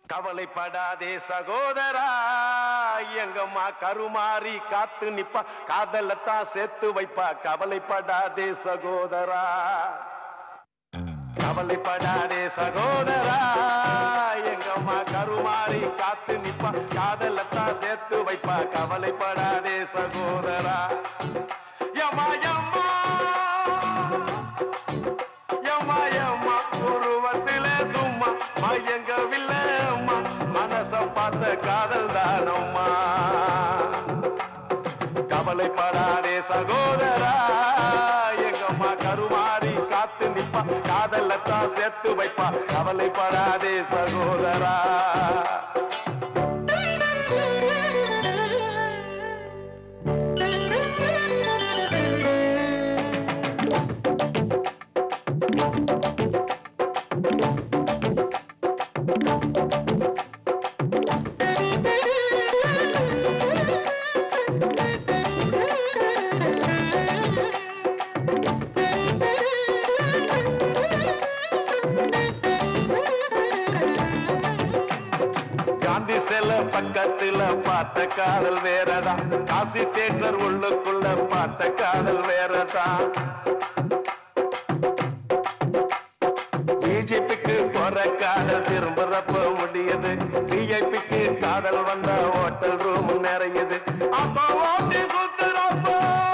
கவலைப்படாதே சகோதரா எங்கம்மா கருமாறி காத்து நிப்பா காதலத்தான் சேர்த்து வைப்பா கவலைப்படாதே சகோதரா கவலைப்படாதே சகோதரா எங்கம்மா கருமாறி காத்து நிப்பா காதலத்தான் சேர்த்து வைப்பா கவலைப்படாதே சகோதரா யம்மா யம்மா யம்மா யம்மா உருவத்தில சும்மா மயங்கவில்லை அம்மா மனச பார்த்த காதல் தானம்மா கவலைப்படாதே சகோதரா எங்கம்மா கருமாறி காத்து நிப்பா காதலத்தான் சேர்த்து வைப்பா கவலைப்படாதே சகோதரா காந்தி சில பக்கத்துல பார்த்த காதல் வேறதான் காசி தேட்டர் உள்ளுக்குள்ள பார்த்த காதல் வேறதான் பிஜேபிக்கு போற காதல் திரும்புறப்ப முடியுது பிஜேபிக்கு காதல் வந்த ஹோட்டல் ரூம் நிறையுது அப்ப ஓட்டி குத்துறப்போ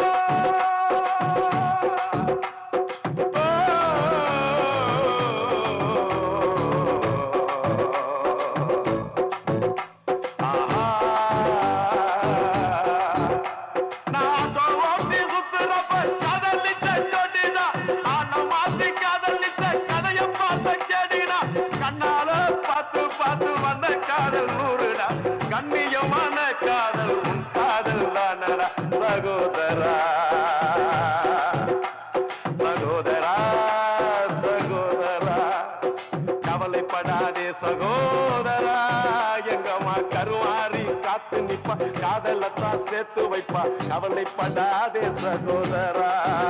கண்ணியமான காதல் உன் காதல் தானடா சகோதரா சகோதரா சகோதரா கவலைப்படாதே சகோதரா எங்கம்மா கருவாரி காத்து நிப்பா காதலத்தான் சேர்த்து வைப்பா கவலைப்படாதே சகோதரா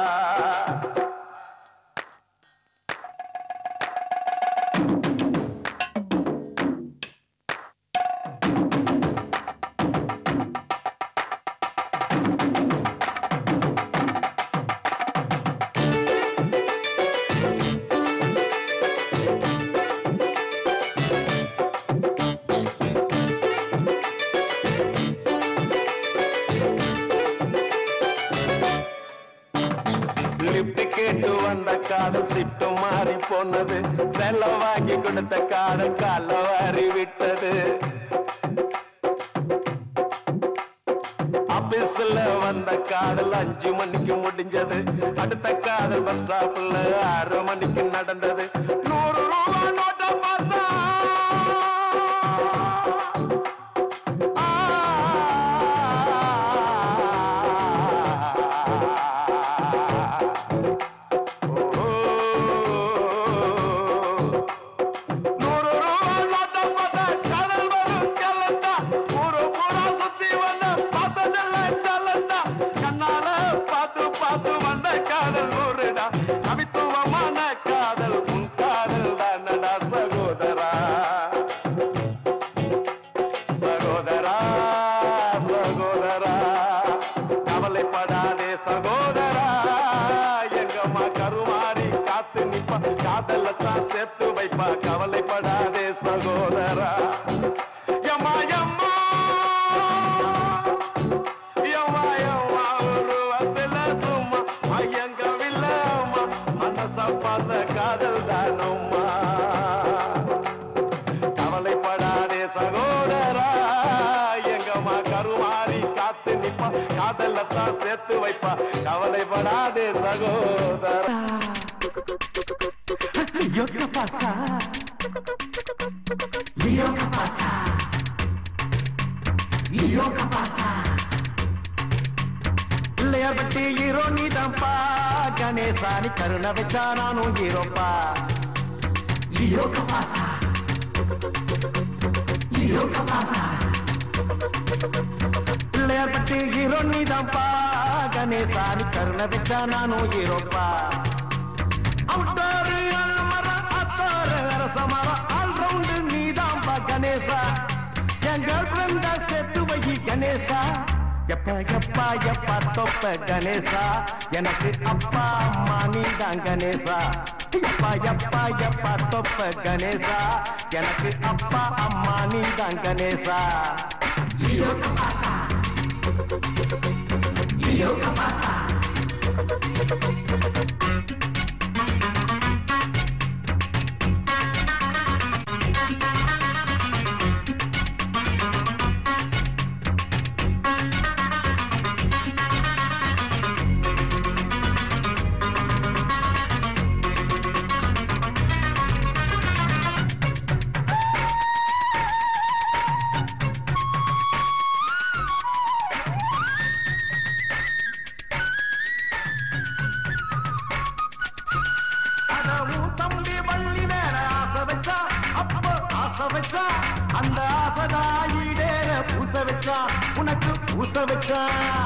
லிப்ட் கேட்டு வந்த காதல் சிட்டு மாறி போனது செலவாக்கி கொடுத்த காதல் கால வாரி விட்டது ஆபீஸ்ல வந்த காதல் அஞ்சு மணிக்கு முடிஞ்சது அடுத்த காதல் பஸ் ஸ்டாப்ல ஆறு மணிக்கு நடந்தது நூறு ரூபா நோட்டை பார்த்தா நூறு ரூபா நோட்டை பார்த்தா கடல் வரும் கலந்தா ஊரு பூரா சுத்தி வந்த பார்த்ததெல்லாம் கலந்தா கண்ணால பார்த்து பார்த்து வந்த காதல் நூறுடா கவித்துவமான காதல் உன் காதல் தானடா சகோதரா சகோதரா சகோதரா கவலைப்படாதே சகோதரா எங்கம்மா கருமாறி காத்து நிப்பா காதலத்தான் சேர்த்து வைப்பா கவலைப்படாதே சகோதரா யம்மா யம்மா யம்மா யம்மா உருவத்துல சும்மா மயங்கவில்லை அம்மா மனச பார்த்த காதல் தானம்மா கவலைப்படாதே சகோதரா எங்கம்மா கருமாறி காத்து நிப்பா காதலத்தான் சேர்த்து வைப்பா கவலைப்படாதே சகோதரா Yo qué pasa? Yo qué pasa? Yo qué pasa? Pillaiyar Pillaiyarpatti hero நீதான்ப்பா கணேசானி கருணை வச்சா நானும் ஹீரோப்பா லியோ கபாசா லியோ கபாசா பிள்ளையார் பட்டி ஹீரோ நீதான்ப்பா கணேசானி கருணை வச்சா நானும் ஹீரோப்பா அவுட்டாரு அல்மர அத்தாரு அரசமர ஆல் ரவுண்டு நீதான்ப்பா கணேசா கணேசா என் கேர்ள் ஃப்ரெண்ட சேர்த்து வை கணேசா எப்ப எப்பா எப்பா தொப்ப கணேசா எனக்கு அப்பா அம்மா நீதான் கணேசா எப்பா எப்பா எப்பா தொப்ப கணேசா எனக்கு அப்பா அம்மா நீதான் கணேசா அதவும் தம்பி வள்ளி மேல ஆசை வச்சா அப்போ ஆசை வச்சா அந்த ஆசைதாயிடேற பூச வச்சா உனக்கு பூச வச்சா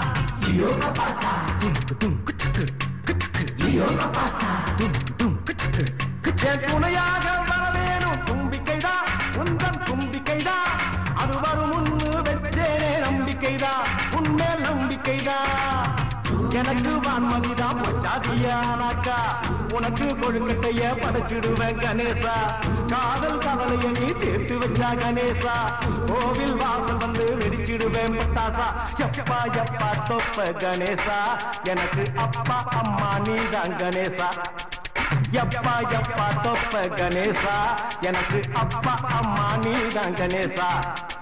என் துணையாக வர வேணும் தும்பிக்கைதான் உந்தன் தும்பிக்கைதான் அது வரும் முன்னு வச்சேனே நம்பிக்கைதான் உன்மேல் நம்பிக்கைதான் எனக்கு வான்மதிதான் பச்சாதியானாக்கா உனக்கு கொழுக்கட்டைய படைச்சிடுவேன் கணேசா காதல் கவலைய நீ தீர்த்து வச்சா கணேசா கோவில் வாசல் வந்து வெடிச்சிடுவேன் பட்டாசா எப்பா எப்பா தொப்ப கணேசா எனக்கு அப்பா அம்மா நீதான் கணேசா எப்பா எப்பா தொப்ப கணேசா எனக்கு அப்பா அம்மா நீதான் கணேசா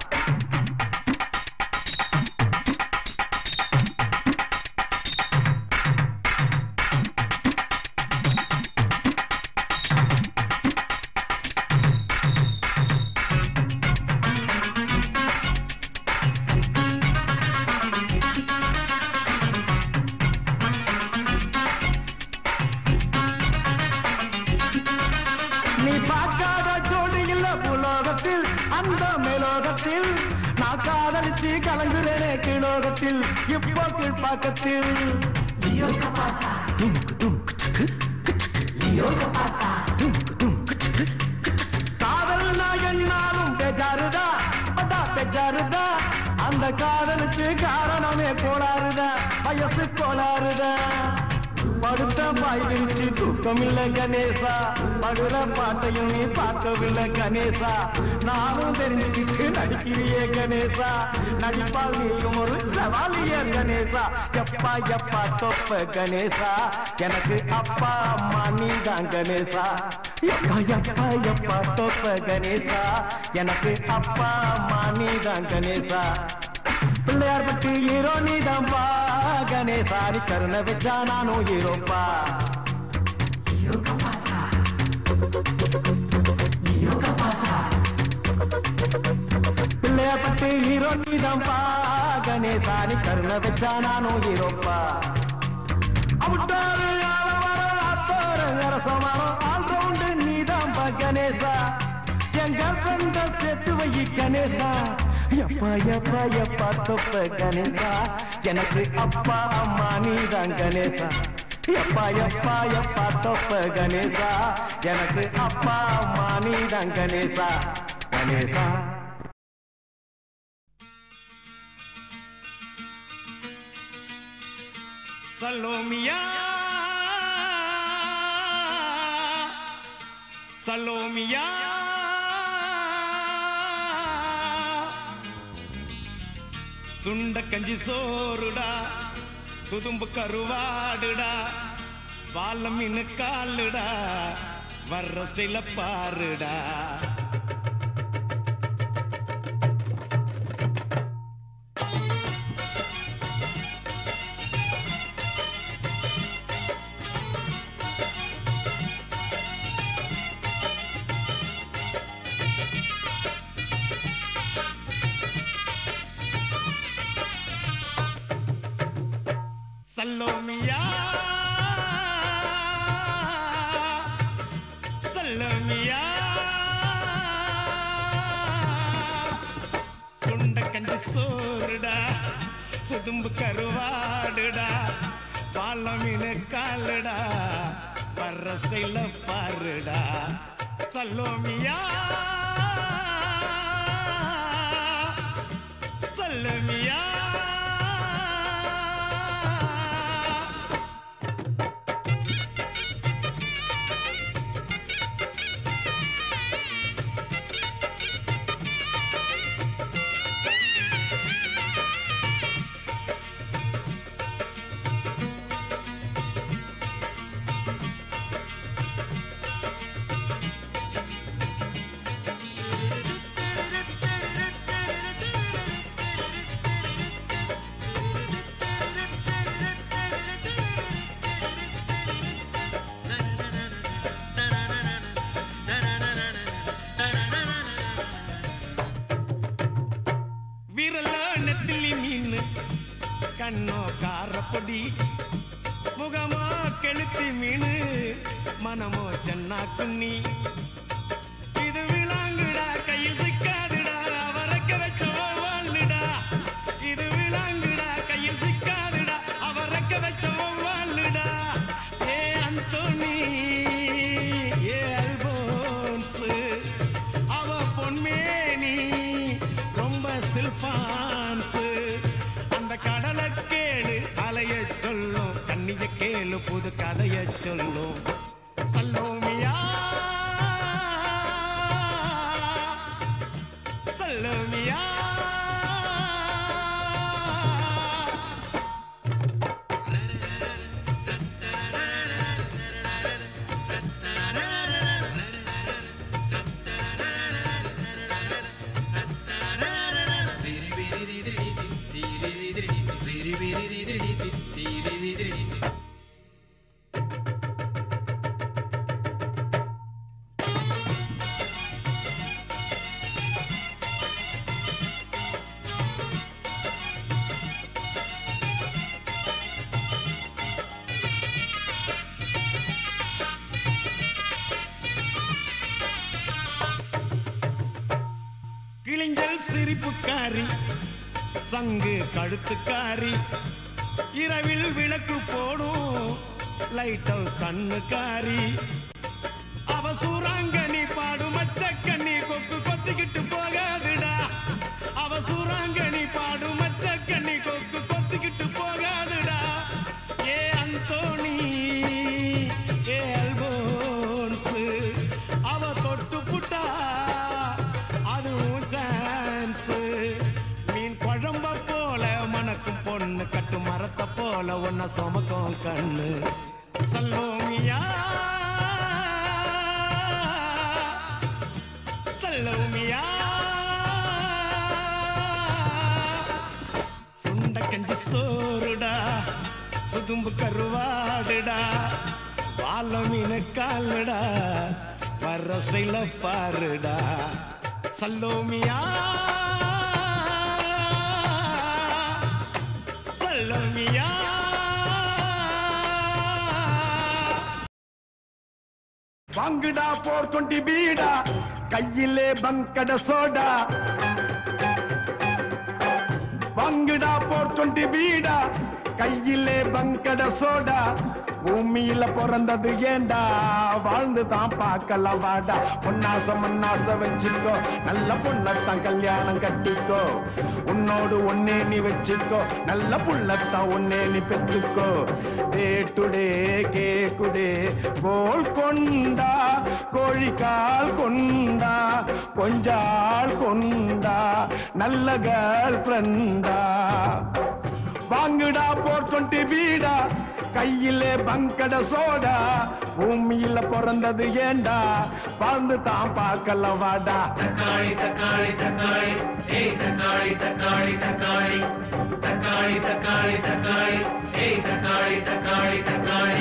நீ பார்க்காத ஜோடி இல்ல புலோகத்தில் அந்த மேலோகத்தில் நான் காதலிச்சு கலங்குறேனே கீழோகத்தில் இப்போ கீழ்பாக்கத்தில் காதல் நான் என்னாலும் பெஜாருதா பட்டா பெஜாருதா அந்த காதலுக்கு காரணமே கோளாறுதா வயசு கோளாறுதா படுத்த பாய் விரிச்சு தூக்கமில்ல கணேசா படுற பாட்டையும் நீ பார்க்கவில்லை கணேசா நானும் தெரிஞ்சுக்கிட்டு நடிக்கிறியே கணேசா நடிப்பால் நீயும் ஒரு சவாலிய கணேசா எப்பா எப்பா தொப்ப கணேசா எனக்கு அப்பா அம்மா நீதான் கணேசா எப்பா எப்பா எப்பா தொப்ப கணேசா எனக்கு அப்பா அம்மா நீதான் கணேசா பிள்ளையார் பட்டு ஹீரோ நீதான்பா கணேசா நீ கருணை வச்சா நானும் ஹீரோப்பா பிள்ளையார் பட்டு ஹீரோ நீதான்பா கணேசா நீ கருணை வச்சா நானும் ஹீரோப்பா அமுட்டாரு ஆலமர ஆத்தோர அரசமரம் ஆல் ரவுண்டு நீதான்பா கணேசா என் கேர்ள்ஃப்ரெண்ட சேர்த்து வை கணேசா எப்பா எப்பா எப்பா தொப்ப கணேசா எனக்கு அப்பா அம்மா நீதான் கணேசா எப்பா எப்பா எப்பா தொப்ப கணேசா எனக்கு அப்பா அம்மா நீதான் கணேசா கணேசா சலோமியா சலோமியா சுண்ட கஞ்சி சோறுடா சுதும்பு கருவாடுடா பால மீன் காலுடா வர்ற ஸ்டைல பாருடா சல்லோமியா சல்லோமியா சுண்ட கஞ்சி சோறுடா சுதும்பு கருவாடுடா பால மீன் காலுடா வர்ற ஸ்டைல பாருடா சல்லோமியா கண்ணோ காரப்பொடி முகமோ கெளுத்தி மீனு மனமோ சென்னா குன்னி இது விளாங்குடா கையில் சிக்காதுடா அவரக்க வச்ச வாழ்டா இது விளாங்குடா கையில் சிக்காதுடா அவரக்க வச்ச வாழ்டா ஏ அந்தோனி ஏ அல்போன்ஸ் அவ பொன்மேனி ரொம்ப சில்பான்ஸ் அந்த கடலை கேளு அலைய சொல்லும் கண்ணிய கேளு புது கதைய சொல்லும் சல்லோமியா சல்லோமியா கிழிஞ்சல் சிரிப்புக்காரி சங்கு கழுத்துக்காரி இரவில் விளக்கு போடும் லைட் ஹவுஸ் கண்ணுக்காரி அவ சூறாங்கண்ணி பாடும் மச்சக்கண்ணி கொக்கு கொத்திக்கிட்டு போகாதுடா அவ சூறாங்கண்ணி பாடும் மச்சக்கண்ணி கொக்கு கொத்திக்கிட்டு போகாதுடா ஏ அந்தோணி ஏ அல்போன்ஸ் அவ தொட்டு புட்டா அதுவும் சான்ஸ் மீன் குழம்ப போல மணக்கும் பொண்ணு கட்டு மரத்தை போல ஒன்ன சுமக்கும் கண்ணு சல்லோமியா சல்லோமியா சுண்ட கஞ்சி சோறுடா சுதும்பு கருவாடுடா வாழ மீன் காலுடா வர்ற ஸ்டைல பாருடா சல்லோமியா சல்லோமியா வாங்குடா போர் டுவெண்டி பீடா கையிலே பங்கட சோடா வாங்குடா போர் டுவெண்டி பீடா கையிலே பங்கட சோடா பூமியில பிறந்தது ஏண்டா வாழ்ந்து தான் பார்க்கலாம் வாடா பொன்னாச மண்ணாச வச்சுக்கோ நல்ல பொண்ணத்தான் கல்யாணம் கட்டிக்கோ உன்னோடு ஒன்னே நீ வச்சுக்கோ நல்ல புள்ளத்தான் ஒன்னே நீ பெற்றுக்கோ டே டுடே கேக்குடே கோல் கொண்டா கோழிக்கால் கொண்டா கொஞ்சாள் கொண்டா நல்ல கேர்ள் ஃப்ரெண்டா வாங்குடா போர் டுவெண்டி வீடா கையிலே பங்கட சோடா பூமியில பிறந்தது ஏண்டா வாழ்ந்து தான் பார்க்கலாம் வாடா தக்காளி தக்காளி தக்காளி ஏய் தக்காளி தக்காளி தக்காளி தக்காளி தக்காளி தக்காளி ஏய் தக்காளி தக்காளி தக்காளி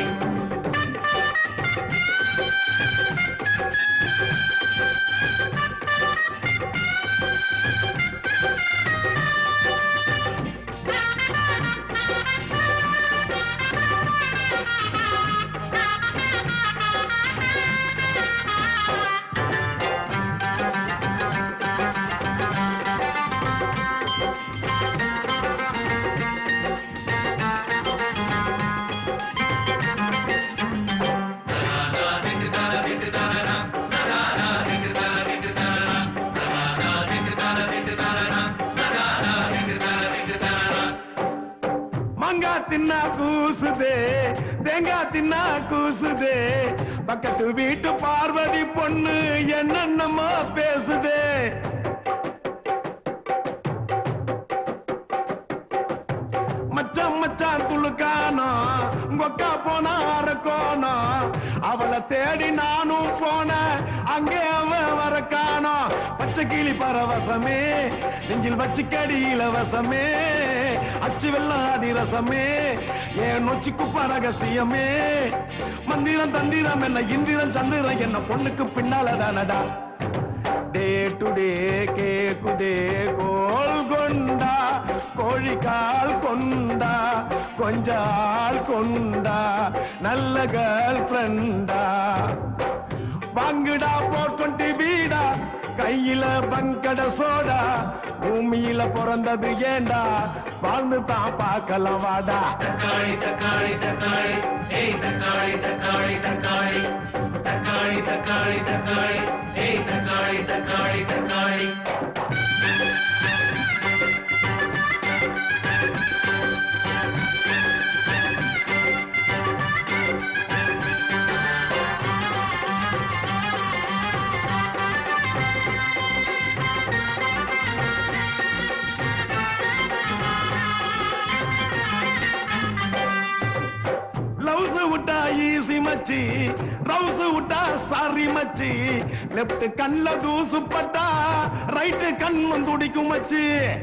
மாங்காய் தின்னா கூசுதே தேங்காய் தின்னா கூசுதே பக்கத்து வீட்டு பார்வதி பொண்ணு என்னென்னமோ பேசுதே மச்சான் மச்சான் துளுக்கானோ கொக்கா போனா அரக்கோனோ அவளை தேடி நானும் போனேன் அங்கே அவன் வரக்கானோ பச்சை கிளி பரவசமே நெஞ்சில் வச்சுக்கடி இலவசமே அச்சு வெள்ளம் அதிரசமே ஏன் நொச்சிக்கு ரகசியமே மந்திரம் தந்திரம் என்ன இந்திரம் சந்திரம் என்ன பொண்ணுக்கு பின்னால தானடா டே டு டே கேக்குதே கோல் கொண்டா கோழி கோழிக்கால் கொண்டா கொஞ்ச ஆள் கொண்டா நல்ல கேர்ள் ஃப்ரெண்டா வாங்குடா போர் டுவெண்ட்டி வீடா கையில பங்கட சோடா பூமியில பிறந்தது ஏண்டா வாழ்ந்து தான் பார்க்கலாம் வாடா தக்காளி தக்காளி தக்காளி ஏய் தக்காளி தக்காளி தக்காளி தக்காளி தக்காளி தக்காளி ஏய் தக்காளி தக்காளி தக்காளி லவ்ஸ் விட்டா ஈசி மச்சி ரவுஸ் விட்டா சாரி மச்சி லெப்ட் கண்ல தூசு பட்டா ரைட் கண்ணும் துடிக்கும் மச்சி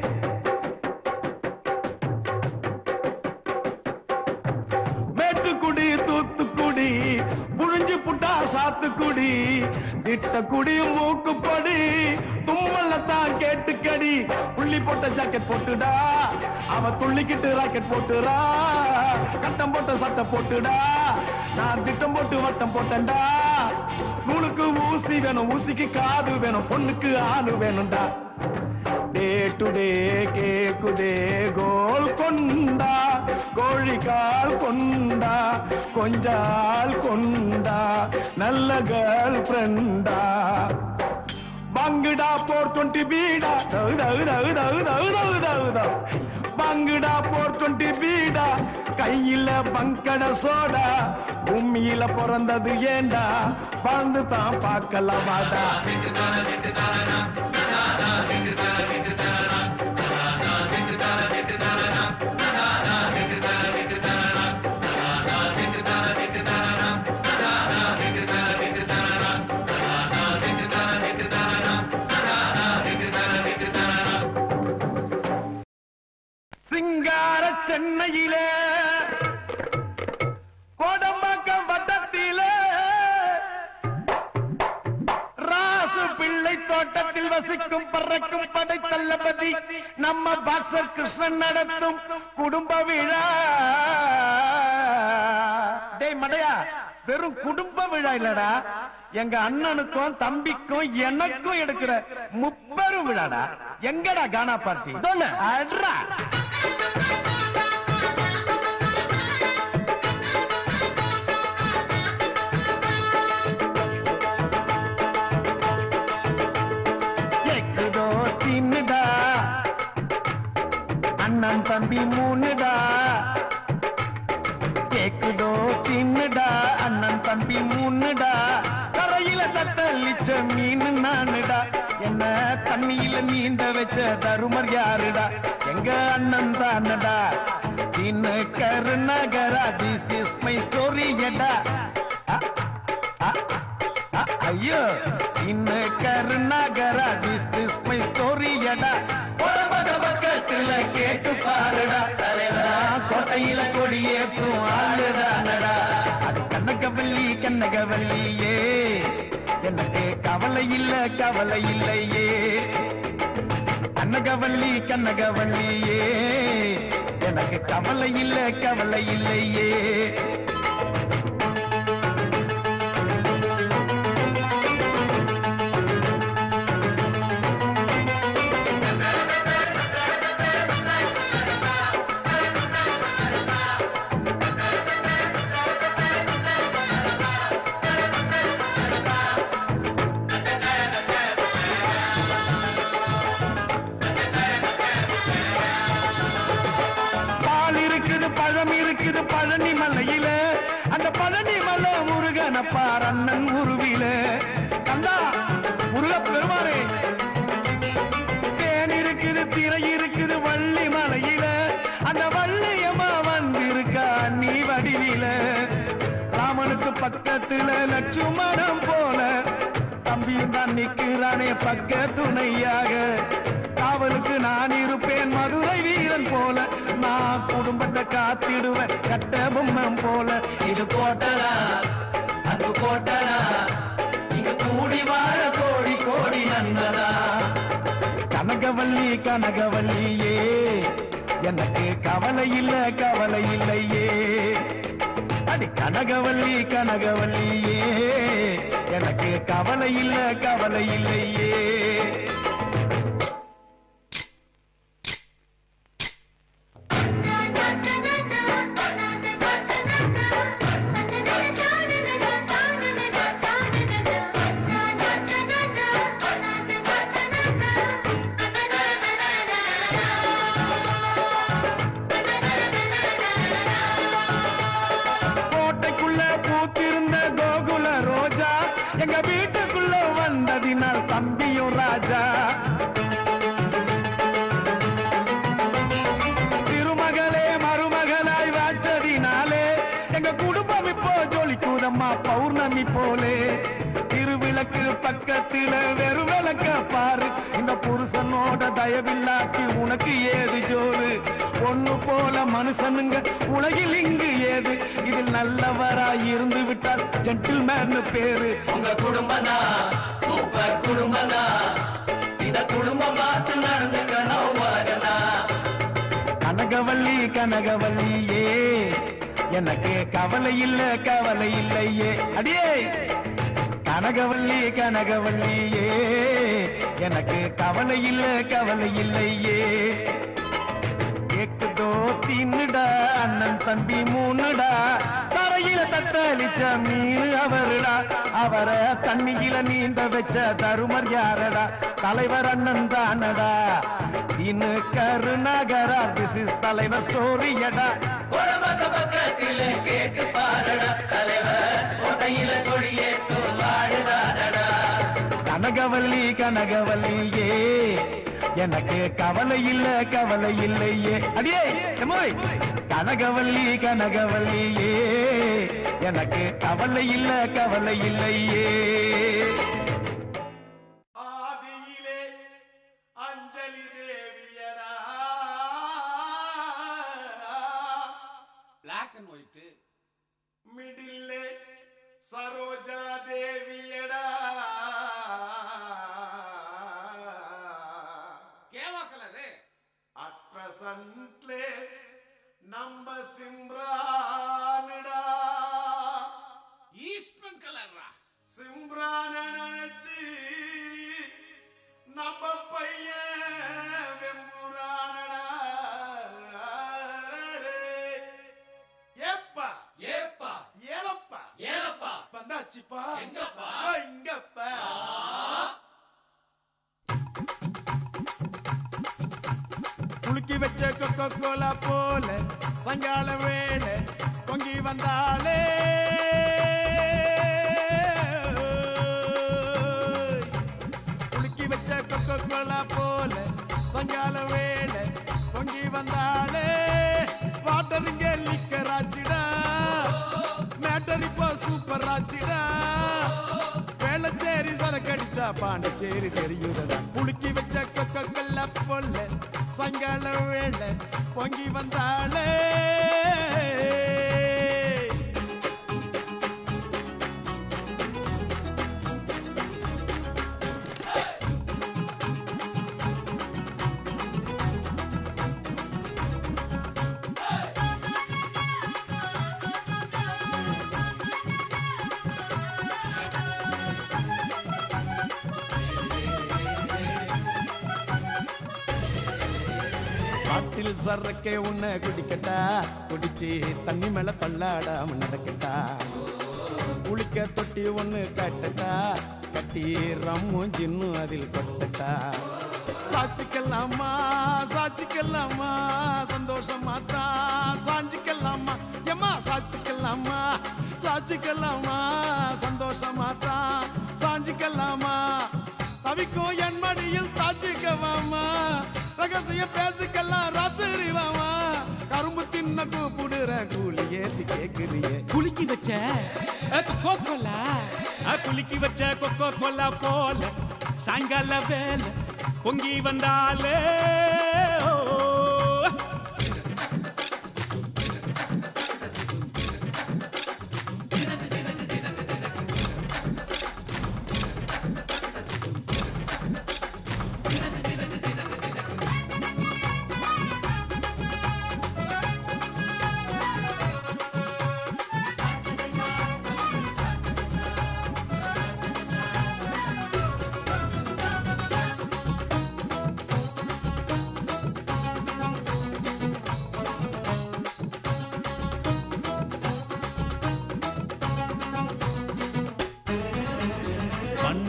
மேட்டுக்குடி தூத்துக்குடி புழிஞ்சு புட்டா சாத்துக்குடி திட்ட குடி மூக்குப்படி தும்மல்ல தான் கேட்டுக்கடி புள்ளி போட்ட ஜாக்கெட் போட்டுடா அவ துள்ளிக்கிட்டு ராக்கெட் போட்டுடா கட்டம் போட்ட சட்டை போட்டுடா நான் திட்டம் போட்டு வட்டம் போட்டேன்டா நூலுக்கு ஊசி வேணும் ஊசிக்கு காது வேணும் பொண்ணுக்கு ஆளு வேணும்டா டே டு டே கேக்குதே கோல் கொண்டா கோழிக்கால் கொண்டா கொஞ்சால் கொண்டா நல்ல கேர்ள் ஃப்ரெண்டா பங்குடா போர் டுவெண்ட்டி பீடா தகு தகு தகு தகு தகு தகு தகு தகு பங்குடா போர் டுவெண்ட்டி பீடா கையில பங்கட சோடா பூமியில பிறந்தது ஏண்டா வாழ்ந்து தான் பார்க்கலாம் வாடா சிங்கார சென்னையிலே கோடம்பாக்கம் வட்டத்திலே ராசு பிள்ளை தோட்டத்தில் வசிக்கும் பறக்கும் படை தளபதி நம்ம பாக்ஸர் கிருஷ்ணன் நடத்தும் குடும்ப விழா டேய் மடையா வெறும் குடும்ப விழா இல்லடா எங்க அண்ணனுக்கும் தம்பிக்கும் எனக்கும் எடுக்கிற முப்பெரும் விழாடா எங்கடா கானா பார்ட்டி அட்ரா எக்குதோ தின்னுடா அண்ணன் தம்பி மூணுடா கேக்குதோ தின்னுடா அண்ணன் தம்பி மூணுடா கரையில தத்தளிச்ச மீன் நானுடா என்ன தண்ணியில நீந்த வச்ச தருமர் யாருடா எங்க அண்ணன் தானடா தின்னு கருநகரா திஸ் இஸ் மை ஸ்டோரி எடா அ, அ, ஐயோ இன்னு கருணாகரா திஸ் இஸ் மை ஸ்டோரி எடா உடம்பக பக்கத்துல கேட்டு பாருடா தலைவரா கோட்டையில கொடியேற்றும் ஆளுதானடா அது கண்ணகவல்லி கண்ணகவல்லியே எனக்கு கவலை இல்ல கவலை இல்லையே கண்ணகவல்லி கண்ணகவல்லியே எனக்கு கவலை இல்ல கவலை இல்லையே பால் இருக்குது பழம் இருக்குது பழனி மலையில அந்த பழனி மலை முருகனப்பார் அண்ணன் உருவில கந்தா முருக பெருமானே தேன் இருக்குது திரை இருக்குது வள்ளி மலையில அந்த வள்ளியம்மா வந்திருக்கா நீ வடிவில ராமனுக்கு பக்கத்துல லட்சுமணம் போல தம்பியும் தான் நிற்கிறானே பக்க துணையாக காவலுக்கு நான் இருப்பேன் மதுரை வீரன் போல நான் குடும்பத்தை காத்திடுவேன் கட்ட பொம்மம் போல இது கோட்டரா அது கோட்டரா இங்க கூடி வாழ கோடி கோடி நன்னதா கனகவல்லி கனகவல்லியே எனக்கு கவலை இல்ல கவலை இல்லையே அடி கனகவல்லி கனகவல்லியே எனக்கு கவலை இல்ல கவலை இல்லையே கோட்டைக்குள்ள பூத்திருந்த கோகுல ரோஜா எங்க வீட்டுக்குள்ள வந்ததினால் தம்பியும் ராஜா திருமகளே மருமகளாய் வாச்சதினாலே எங்க குடும்பம் இப்போ ஜொலிக்குதம்மா பௌர்ணமி போலே திருவிளக்கு பக்கத்தில வெறு விளக்க பாரு இந்த புருஷனோட தயவில்லாட்டி உனக்கு ஏது ஜோறு ஒண்ணு போல மனுஷனுங்க உலகில் இங்கு ஏது இதில் நல்லவராய் இருந்து விட்டால் ஜென்டில்மேன் பேரு உங்க குடும்பம் தான் சூப்பர் குடும்பம் தான் இந்த குடும்பம் பார்த்து நடந்துக்கணும் உலகலாம் கனகவல்லி கனகவல்லியே எனக்கு கவலை இல்ல கவலை இல்லையே அடியே கனகவல்லி கனகவல்லியே எனக்கு கவலை இல்ல கவலை இல்லையே கேக்குதோ தின்னுடா அண்ணன் தம்பி மூணுடா தரையில தத்தளிச்ச மீன் அவருடா அவரை தண்ணியில நீந்த வச்ச தருமர் யாரடா தலைவர் அண்ணன் தானடா இன்னு கருணாகரா திஸ் இஸ் தலைவர் ஸ்டோரியடா ஒரு பக்க பக்கத்தில் கேட்டு பாருடா தலைவர் கோட்டையில கொடியேற்றும் வாழுதாடா கனகவல்லி கனகவல்லியே எனக்கு கவலை இல்ல கவலை இல்லையே அடியே எம்மோய் கனகவல்லி கனகவல்லியே எனக்கு கவலை இல்ல கவலை இல்லையே ஆதியிலே அஞ்சலி தேவியடா பிளாக் அண்ட் ஒயிட் மிடில்லே சரோஜா தேவியடா கேவா கலரு அட் பிரசன்ட்லே நம்ம சிம்ரானுடா ஈஸ்ட்மன் கலர்ரா சிம்ரான நினைச்சு நம்ம பையன் வெம்புரானடா ஏப்பா ஏப்பா ஏலப்பா ஏலப்பா வந்தாச்சுப்பா எங்கப்பா? ஆ, இங்கப்பா குலுக்கி வச்ச கொக்கோ கோலா போல சங்கால வேளை பொங்கி வந்தாளே குலுக்கி வச்ச கொக்கோ கோலா போல சங்கால வேளை பொங்கி வந்தாளே வாட்டர் இங்க லிக்கர் ஆச்சுடா மேட்டர் இப்போ சூப்பர் ஆச்சுடா வேளச்சேரி சரக்கடிச்சா பாண்டிச்சேரி தெரியுதடா குலுக்கி வச்ச கொக்கல்ல பொல்ல சங்கால வேளை பொங்கி வந்தாளே காட்டில் சரக்கே உன்னை குடிக்கட்டா குடிச்சு தண்ணி மேல தள்ளாடாம நடக்கட்டா குளிக்க தொட்டி ஒண்ணு கட்டட்டா கட்டி ரம்மும் ஜின்னும் அதில் கொட்டட்டா சாட்சிக்கலாமா சாட்சிக்கலாமா சந்தோஷமா தான் சாஞ்சிக்கலாமா எம்மா சாட்சிக்கலாமா சாட்சிக்கலாமா சந்தோஷமா தான் சாஞ்சிக்கலாமா தவிக்கும் என் மடியில் தாச்சிக்கவாமா ரகசியம் பேசிக்கலாம் ராத்திரி வாமா கரும்பு தின்ன கூப்பிடுற கூலி ஏத்தி கேக்குறியே குலுக்கி வச்ச கொக்கோ கோலா குலுக்கி வச்ச கொக்கோ கோலா போல சாயங்கால வேலை பொங்கி வந்தாலே ஓ. ஆ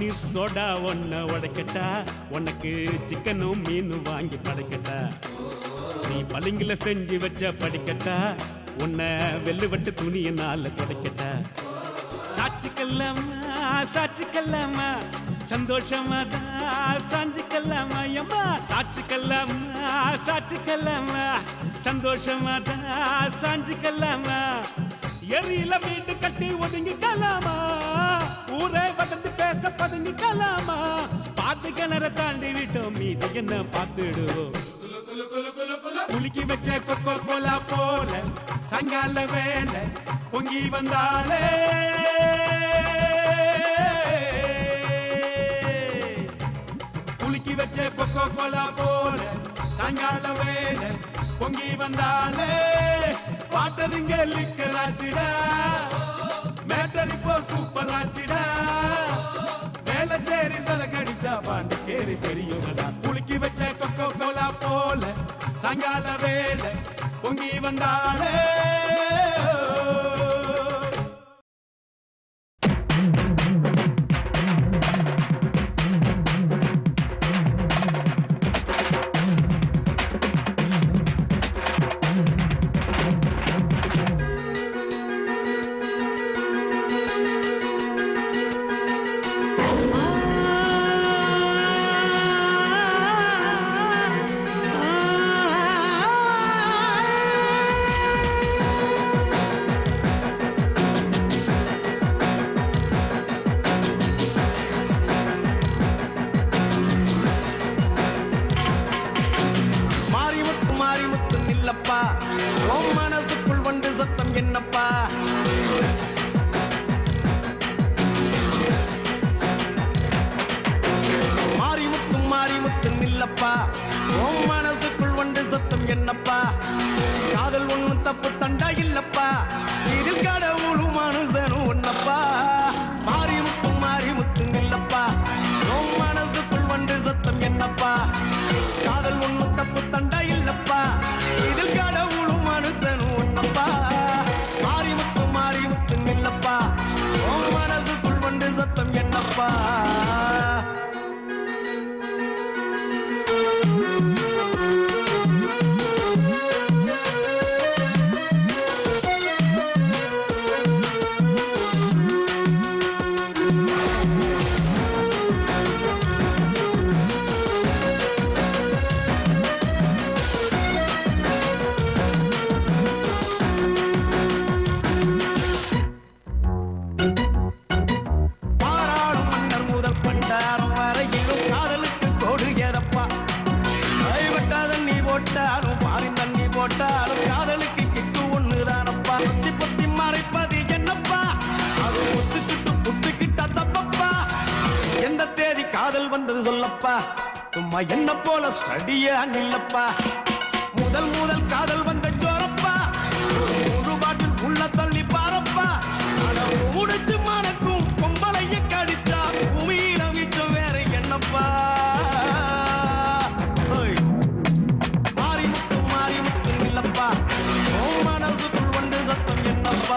பன்னீர் சோடா ஒன்ன உடைக்கட்டா உனக்கு சிக்கனும் மீனும் வாங்கி படைக்கட்டா நீ பளிங்குல செஞ்சு வச்ச படிக்கட்டா உன்னை வெள்ளுவட்டு துணியினால துடைக்கட்டா சாட்சிக்கல்லாமா சாட்சிக்கல்லாமா சந்தோஷமா தான் சாஞ்சிக்கல்லாமா எம்மா சாட்சிக்கல்லாமா சாட்சிக்கல்லாமா சந்தோஷமா தான் சாஞ்சிக்கல்லாமா எரியில வீடு கட்டி ஒதுங்கிக்கலாமா ஊரே வளர்ந்து பேச பதுங்கிக்கலாமா பார்த்து கிணற தாண்டி விட்டோம் மீது என்ன பார்த்துடுவோம் குலுக்கி வச்ச கொக்கோ கோலா போல சங்கால வேலை பொங்கி வந்தாலே குலுக்கி வச்ச கொக்கோ கோலா போல சங்கால வேலை பொங்கி வந்தாலே வாட்டருங்க லிக்கராச்சிடா மேட்டர் இப்போ சூப்பர் ஆச்சிடா வேளச்சேரி சரக்கடிச்சா பாண்டிச்சேரி தெரியுதடா குலுக்கி வச்ச கொக்கோ கோலா போல சாயங்கால வேலை பொங்கி வந்தாலே மாரிமுத்து மாரிமுத்து நில்லப்பா உன் மனசுக்குள் வந்து சத்தம் என்னப்பா மாரிமுத்து மாரிமுத்து நில்லப்பா உன் மனசுக்குள் வந்து சத்தம் என்னப்பா காதல் ஒண்ணும் தப்பு தண்டா இல்லப்பா இதில் கடவுளும் மனுஷனும் ஒன்னப்பா மாரிமுத்து மாரிமுத்து நில்லப்பா உன் மனசுக்குள் வந்து சத்தம் என்னப்பா காதல் ஒண்ணும் தப்பு தண்டா இல்லப்பா இதில் கடவுளும் மனுஷனும் ஒன்னப்பா மாரிமுத்து மாரிமுத்து நில்லப்பா உன் மனசுக்குள் வந்து சத்தம் என்னப்பா பாராளும் மன்னர் முதல் பண்டாரம் வரையிலும் காதலுக்கு கோடு ஏதப்பா கைவிட்டாதன் நீ போட்டாலும் மாறி தண்ணி போட்டாலும் காதலுக்கு கிட்டு ஒண்ணுதானப்பா பத்தி பத்தி மறைப்பது என்னப்பா அது ஒத்துக்கிட்டு புத்துக்கிட்ட தப்பப்பா எந்த தேதி காதல் வந்தது சொல்லப்பா சும்மா என்ன போல ஸ்டடியா நில்லப்பா முதல் முதல் காதல் வந்த ஜோரப்பா ஒரு முழு பாட்டில் உள்ள தள்ளி பாரப்பா அட முடிச்சு மணக்கும் பொம்பளைய கடிச்சா பூமியில மிச்சம் வேற என்னப்பா ஓய். மாறி முத்து மாறி முத்து இல்லப்பா உன் மனசுக்குள் வந்து சத்தம் என்னப்பா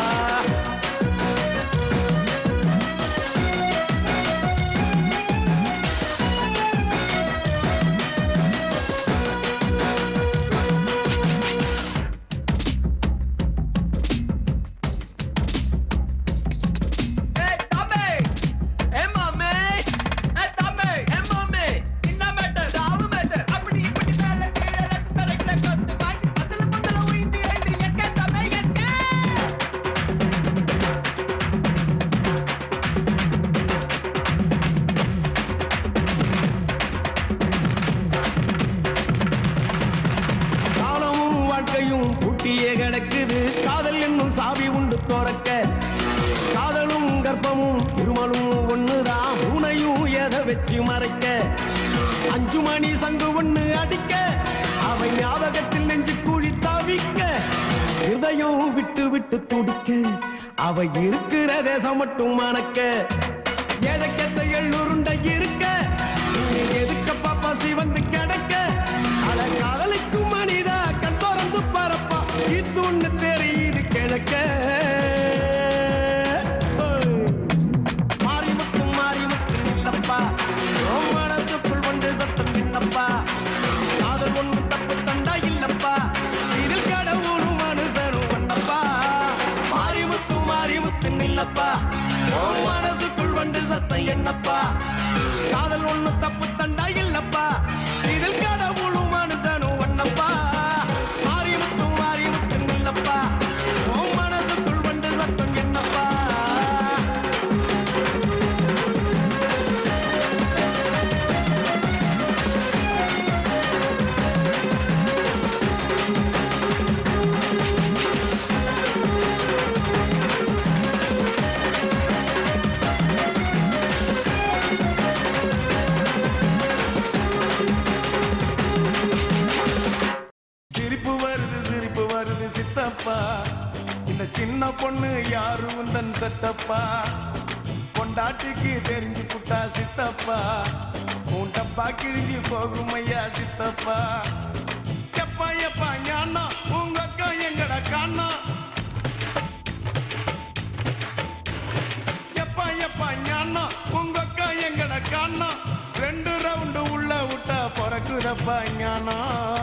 காலமும் வாழ்க்கையும் பூட்டியே கிடக்குது காதல் என்னும் சாவி உண்டு துறக்க காதலும் கர்ப்பமும் திருமலும் ஒண்ணுதான் பூனையும் எதை வச்சு மறைக்க அஞ்சு மணி சங்கு ஒண்ணு அடிக்க அவை ஞாபகத்தில் நெஞ்சு குழி தவிக்க இதயம் விட்டு விட்டு துடிக்க அவ இருக்கிற தேசம் மட்டும் மணக்க ஏழைக்கத்த எள்ளுருண்ட இருக்க நீ எதுக்கப்பா பசி வந்து கிடக்க அட காதலிக்கும் மனிதா கண் திறந்து பரப்பா இது ஒண்ணு தெரியுது கிழக்க ஓய். மாறி முத்து மாறி முத்து பொண்ணு யாரு உந்தன் செட்டப்பா பொண்டாட்டிக்கு தெரிஞ்சு புட்டா சித்தப்பா உன் டப்பா கிழிஞ்சு போகும் ஐயா சித்தப்பா எப்பா எப்பா ஞானா உங்க அக்கா எங்கட காணா எப்பா எப்பா ஞானா உங்க அக்கா எங்கட காணா ரெண்டு ரவுண்டு உள்ள விட்டா பிறக்குதப்பா ஞானா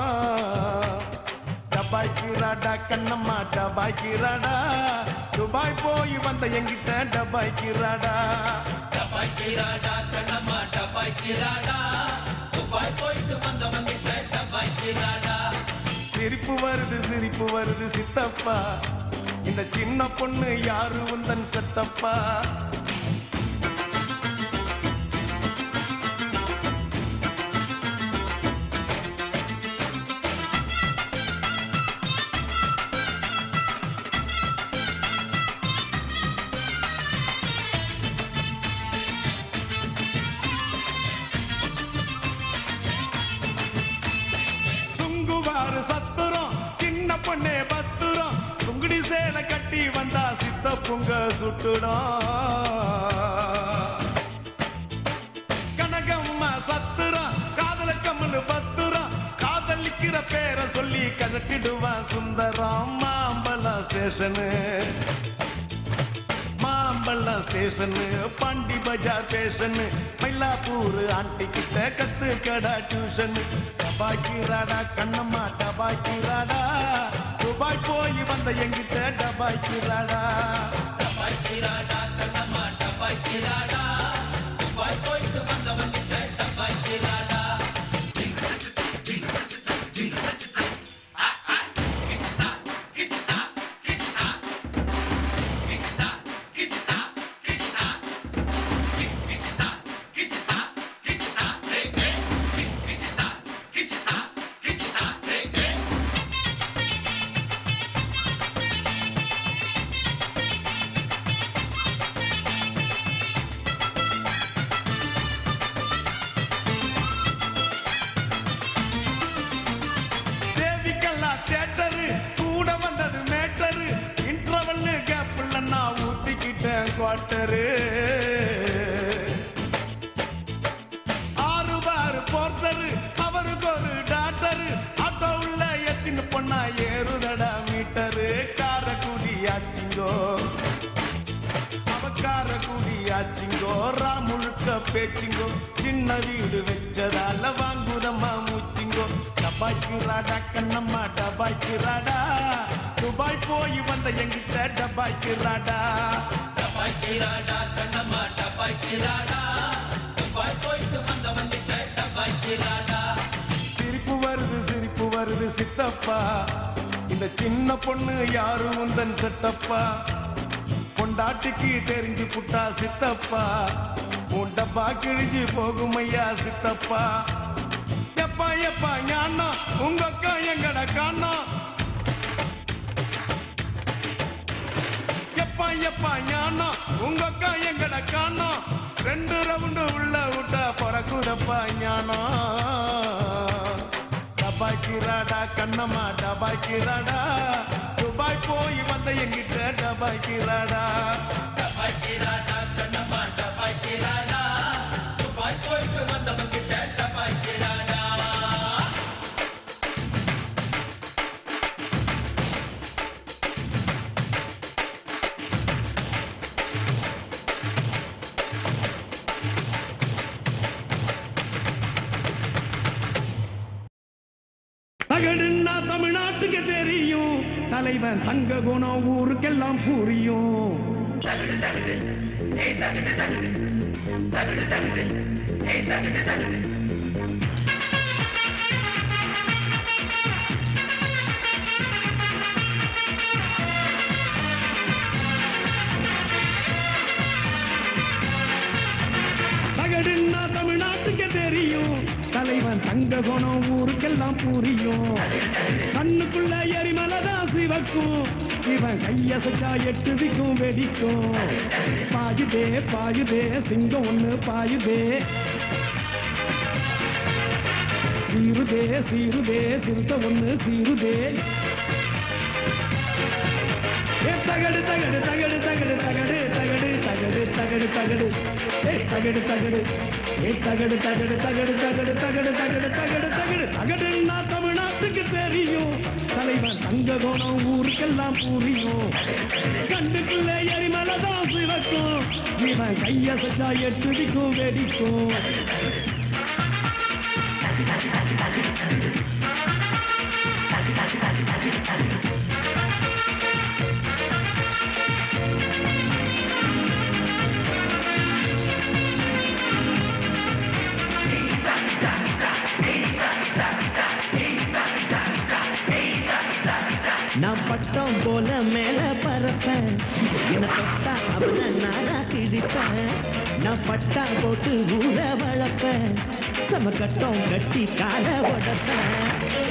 டபாய்க்கிறாடா கண்ணம்மா டபாய்க்கிறாடா துபாய் போய் வந்த எங்கிட்ட டபாய்க்கிறாடா டபாய்க்கிறாடா கண்ணம்மா டபாய்க்கிறாடா துபாய் போயிட்டு வந்தவங்க டபாய்க்கிறாடா சிரிப்பு வருது சிரிப்பு வருது சித்தப்பா இந்த சின்ன பொண்ணு யாரு உந்தன் செட்டப்பா சுங்குவாரு சத்துரம் சின்ன பொண்ணே பத்துரம் சுங்குடி சேலை கட்டி வந்தா சித்த பொங்க சுட்டுடும் கனகம்மா சத்துரம் காதல கம்மனு பத்துரம் காதலிக்கிற பேரை சொல்லி கழட்டிடுவான் Sundaram Mambalam station Mambalam station Pondy Bazaar station Mylapore aunty கிட்ட கத்து கடா டியூஷன் டபாய்க்கிறாடா கண்ணம்மா டபாய்க்கிறாடா துபாய் போய் வந்த எங்கிட்ட டபாய்க்கிறாடா டபாய்க்கிறாடா கண்ணம்மா டபாய்க்கிறாடா துபாய் போயிட்டு வந்தவங்க டபாய்க்கிறாடா தேவிக்கல்லா தேட்டரு கூட வந்தது மேட்டரு இன்டர்வல் கேப்ல நான் ஊத்திக்கிட்டேன் குவார்ட்டரு ஆறு பாரு போர்ட்டரு அவருக்கு ஒரு டாக்டரு ஆட்டோ உள்ள எத்தின்னு பொண்ணா ஏறுதடா மீட்டரு காரக்குடி ஆச்சிங்கோ அவக்கார குடியாச்சிங்கோ முழுக்க பேச்சிங்கோ சின்ன வீடு வச்சதால வாங்குதம்மா மூச்சிங்கோ டபாய்க்கிறாடா கண்ணம்மா டபாய்க்கிறாடா துபாய் போய் வந்த எங்கிட்ட டபாய்க்கிறாடா டபாய்க்கிறாடா கண்ணம்மா டபாய்க்கிறாடா துபாய் போயிட்டு வந்தவங்க டபாய்க்கிறாடா சிரிப்பு வருது சிரிப்பு வருது சித்தப்பா இந்த சின்ன பொண்ணு யாரு உந்தன் செட்டப்பா பொண்டாட்டிக்கு தெரிஞ்சு புட்டா சித்தப்பா உன் டப்பா கிழிஞ்சு போகும் ஐயா சித்தப்பா எப்பா எப்பா ஞானா உங்க அக்கா எங்கட காணா எப்பா எப்பா ஞானா உங்க அக்கா எங்கட காணா ரெண்டு ரவுண்டு உள்ள விட்டா பிறக்குதப்பா ஞானா டபாய்க்கிறாடா கண்ணம்மா டபாய்க்கிறாடா துபாய் போய் வந்த எங்கிட்ட டபாய்க்கிறாடா டபாய்க்கிறாடா கண்ணம்மா டபாய்க்கிறாடா துபாய் போயிட்டு வந்தவங்க டபாய்க்கிறாடா தகடுன்னா தமிழ்நாட்டுக்கு தெரியும் தலைவன் தங்க குணம் ஊருக்கெல்லாம் புரியும் தகடுன்னா தமிழ்நாட்டுக்கு தெரியும் தலைவன் தங்க குணம் ஊருக்கெல்லாம் புரியும் கண்ணுக்குள்ள எரிமலதான் சிவக்கும் இவன் கையசைச்சா எட்டு திக்கும் வெடிக்கும் பாயுதே பாயுதே சிங்கம் ஒண்ணு பாயுதே சீருதே சீருதே சிறுத்த ஒண்ணு சீருதே ஏ தகடு தகடு தகடு தகடு தகடு தகடு தகடு தகடு தகடு ஏ தகடு தகடு ஏ தகடு தகடு தகடு தகடு தகடு தகடு தகடு தகடு தகடுன்னா தமிழ்நாட்டுக்கு தெரியும் தலைவன் தங்க கோணம் ஊருக்கெல்லாம் புரியும் கண்டுக்குள்ள எரிமலை தான் சிவக்கும் இவன் கைய சச்சா எட்டுடிக்கும் வெடிக்கும் நான் பட்டம் போல மேல பறப்பேன் என்ன தொட்டா அவனை நானா கிழிப்பேன் நான் பட்டா போட்டு ஊற வளர்ப்பேன் சம கட்டம் கட்டி கால உடப்பேன்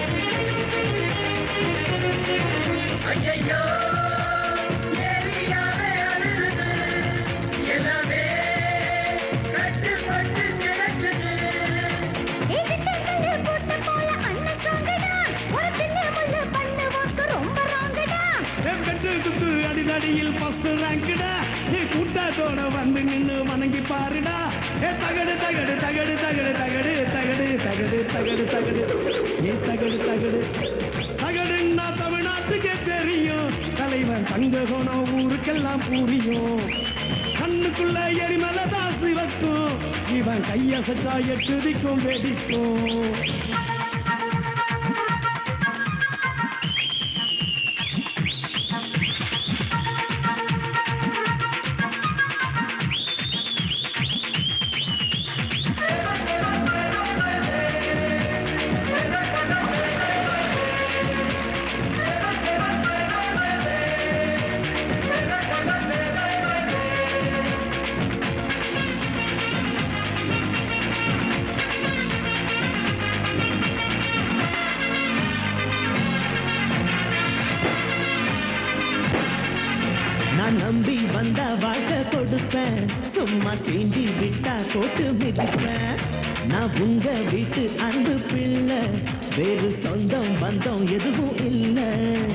ஏ வெட்டு குத்து அடிதடியில் ஃபர்ஸ்ட் ரேங்க்டா நீ கூட்டத்தோட வந்து நின்னு வணங்கி பாருடா ஏ தகடு தகடு தகடு தகடு தகடு தகடு தகடு தகடு தகடு ஏ தகடு தகடு தகடுன்னா தமிழ்நாட்டுக்கே தெரியும் தலைவன் தங்க குணம் ஊருக்கெல்லாம் புரியும் கண்ணுக்குள்ள எரிமலை தான் சிவக்கும் இவன் கையசச்சா எட்டுதிக்கும் வெடிக்கும் நான் நம்பி வந்த வாழ்க்கை கொடுப்பேன் சும்மா சீண்டி விட்டா போட்டு மிதிப்பேன் நான் உங்க வீட்டு அன்பு பிள்ளை வேறு சொந்தம் பந்தம் எதுவும் இல்லை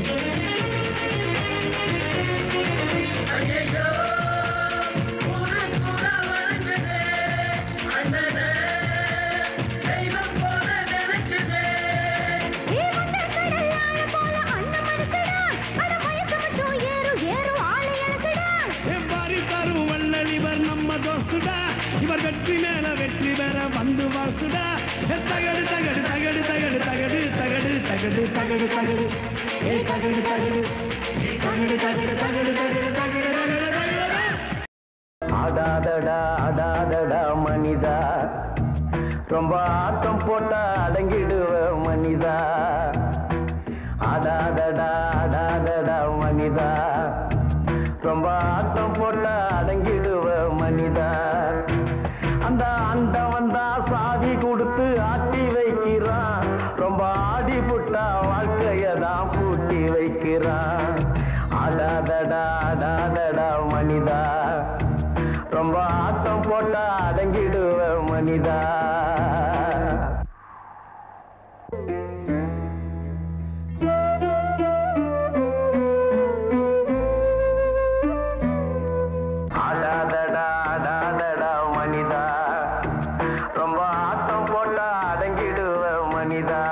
எவ்வாறு தரும் வள்ளல் இவர் நம்ம தோஸ்துடா இவர் வெற்றி மேல வெற்றி பெற வந்து வாழ்த்துடா ஏ தகடு தகடு தகடு தகடு தகடு தகடு தகடு தகடு தகடு ஏ தகடு தகடு தகடு தகடு தகடு தகடு தகடு தகடு தகடு ஆடாதடா ஆடாதடா மனிதா ரொம்ப ஆட்டம் போட்டா அடங்கிடுவ மனிதா ஆடாதடா ஆடாதடா மனிதா ரொம்ப ஆட்டம் போட்டா அடங்கிடுவ மனிதா அந்த அண்ட வந்தா சாவி கொடுத்து ஆட்டி வைக்கிறான் ரொம்ப ஆடி புட்டா வாழ்க்கைய தான் பூட்டி வைக்கிறான் ஆடாதடா ஆடாதடா மனிதா ரொம்ப ஆட்டம் போட்டா அடங்கிடுவ மனிதா ஆடாதடா ஆடாதடா மனிதா ரொம்ப ஆட்டம் போட்டா அடங்கிடுவ மனிதா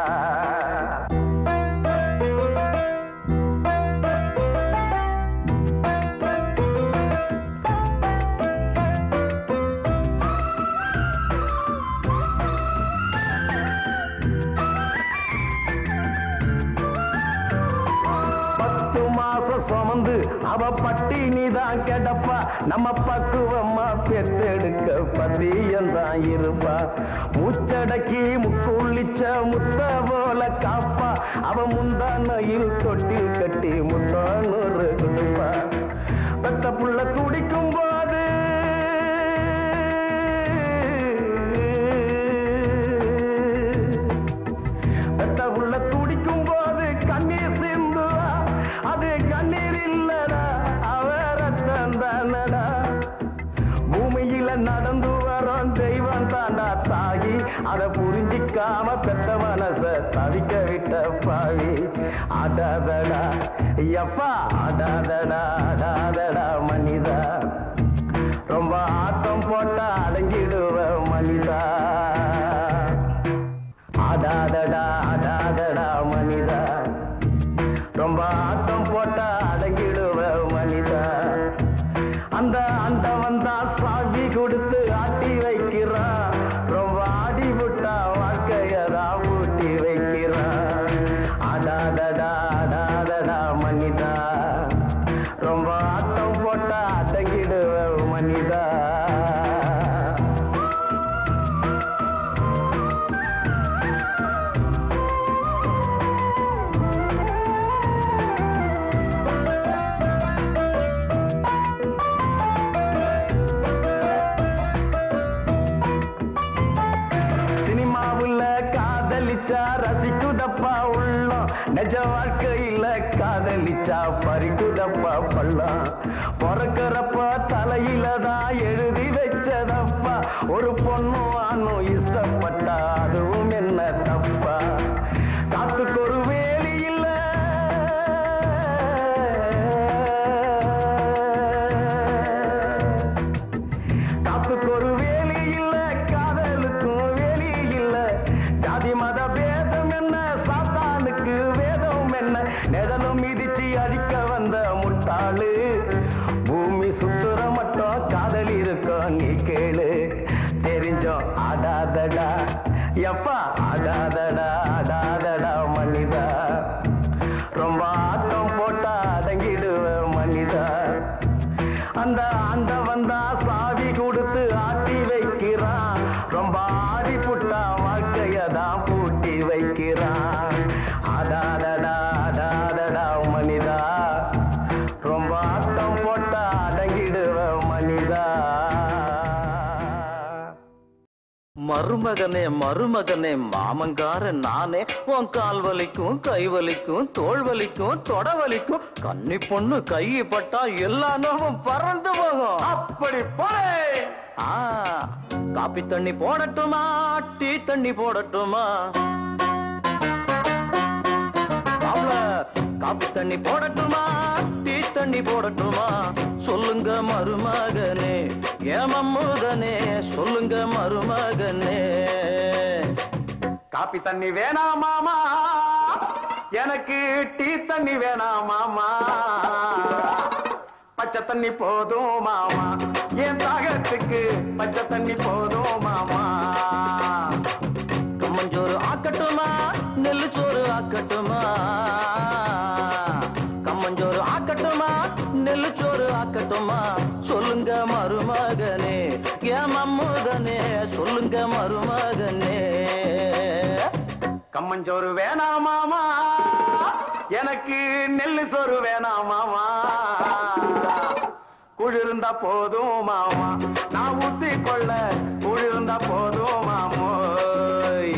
பத்து மாசம் சுமந்து அவ பட்டினி தான் கிடப்பா நம்ம பக்குவமா பெத்தெடுக்க பத்தியம் தான் இருப்பா மூச்சடக்கி முக்குள்ளிச்ச முத்த போல காப்பா அவ முந்தானையில் தொட்டில் கட்டி முத்தானூறு கொடுப்பா பெத்த புள்ள துடிக்கும் போது பெத்த புள்ள துடிக்கும் போது கண்ணீர் சிந்துவா அது கண்ணீர் இல்லடா அவ ரத்தம் தானடா பூமியில நடந்து வரோம் தெய்வம் தாண்டா தாகி அதை புரிஞ்சிக்காம பெத்த மனச தவிக்க விட்ட பாவி அடாதடா எப்பா அடாதடா அடாதடா மனிதா ரொம்ப ஆட்டம் போட்டா அடங்கிடுவ மனிதா அடாதடா அடாதடா மனிதா ரொம்ப ஆட்டம் போட்டா அடங்கிடுவ மனிதா அந்த அந்த வந்தா சாவி கொடுத்து ஆட்டி வைக்கிறான் ரொம்ப ஆடி விட்டா வாழ்க்கையதா ஊட்டி வைக்கிறான் அடாதடா அடாதடா மனிதா ரொம்ப ஆட்டம் போட்டா அடங்கிடுவ மனிதா சினிமாவுல காதலிச்சா ரசிக்குதப்பா உள்ளம் நிஜ வாழ்க்கையில காதலிச்சா பறிக்குதப்பா பள்ளம் பிறக்கிறப்ப தலையில தான் எழுதி வச்சதப்பா ஒரு பொண்ணு ஆணும் இஷ்டப்பட்டா அதுவும் என்ன தப்பா காத்துக்கு ஒரு வேலி இல்ல காத்துக்கு ஒரு வேலி இல்ல காதலுக்கும் வேலி இல்ல ஜாதி மத பேதம் என்ன சாத்தானுக்கு வேதம் என்ன நிழலும் மிதிச்சு அடிக்க வந்த முட்டாளு பூமி சுத்துற மட்டும் காதல் இருக்கும் நீ கேளு தெரிஞ்சோம் ஆடாதடா எப்பா ஆடாதடா ஆடாதடா மனிதா ரொம்ப ஆட்டம் போட்டா அடங்கிடுவ மனிதா அந்த அந்த வந்தா சாவி கொடுத்து ஆட்டி வைக்கிறான் ரொம்ப ஆடி புட்டா வாழ்க்கையதான் பூட்டி வைக்கிறான் அடாதடா அடாதடா மனிதா ரொம்ப ஆட்டம் போட்டா அடங்கிடுவ மனிதா மருமகனே மருமகனே மாமங்கார நானே உன் கால் வலிக்கும் கை வலிக்கும் தோள் வலிக்கும் தொட வலிக்கும் கன்னி பொண்ணு கை பட்டா எல்லா நோவும் பறந்து போகும் அப்படி போலே ஆ, காப்பி தண்ணி போடட்டுமா டீ தண்ணி போடட்டுமா மாப்ள, காப்பி தண்ணி போடட்டுமா டீ தண்ணி போடட்டுமா சொல்லுங்க மருமகனே ஏமம்முதனே சொல்லுங்க மருமகனே காப்பி தண்ணி வேணாம் மாமா எனக்கு டீ தண்ணி வேணாம் மாமா பச்சை தண்ணி போதும் மாமா என் தாகத்துக்கு பச்சை தண்ணி போதும் மாமா கம்மஞ்சோறு ஆக்கட்டுமா நெல்லு சோறு ஆக்கட்டுமா கம்மஞ்சோறு ஆக்கட்டுமா நெல்லு சோறு ஆக்கட்டுமா சொல்லுங்க மருமகனே ஏன் மம்முதனே சொல்லுங்க மருமகனே கம்மஞ்சோறு வேணாம் மாமா எனக்கு நெல்லு சோறு வேணாம் மாமா குளிர்ந்தா போதும் மாமா நான் ஊத்தி கொள்ள குளிர்ந்தா போதும் மாமோய்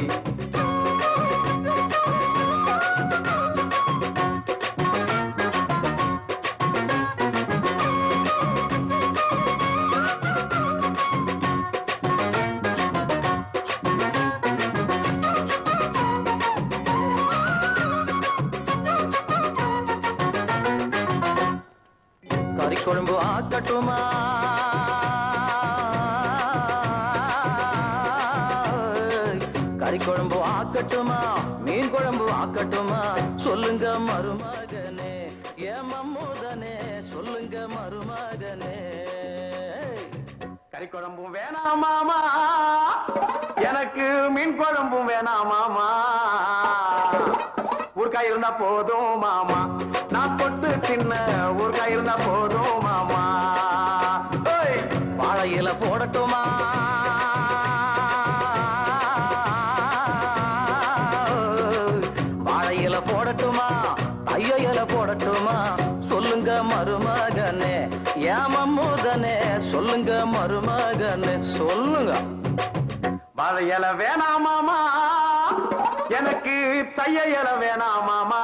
கறி குழம்பு ஆக்கட்டுமா கறி குழம்பு ஆக்கட்டுமா மீன் குழம்பு ஆக்கட்டுமா சொல்லுங்க மருமகனே ஏன் மம்முதனே சொல்லுங்க மருமகனே கறி குழம்பும் வேணாம் மாமா எனக்கு மீன் குழம்பும் வேணாம் மாமா ஊர்க்காய் இருந்தா போதும் மாமா நான் தொட்டு தின்ன ஊர்க்காய் இருந்தா போதும் மாமா ஏய், வாழை இலை போடட்டுமா வாழை இலை போடட்டுமா தைய இலை போடட்டுமா சொல்லுங்க மருமகனே ஏமம்முதனே சொல்லுங்க மருமகனே சொல்லுங்க வாழை இலை வேணாம் மாமா எனக்கு தைய இலை வேணாம் மாமா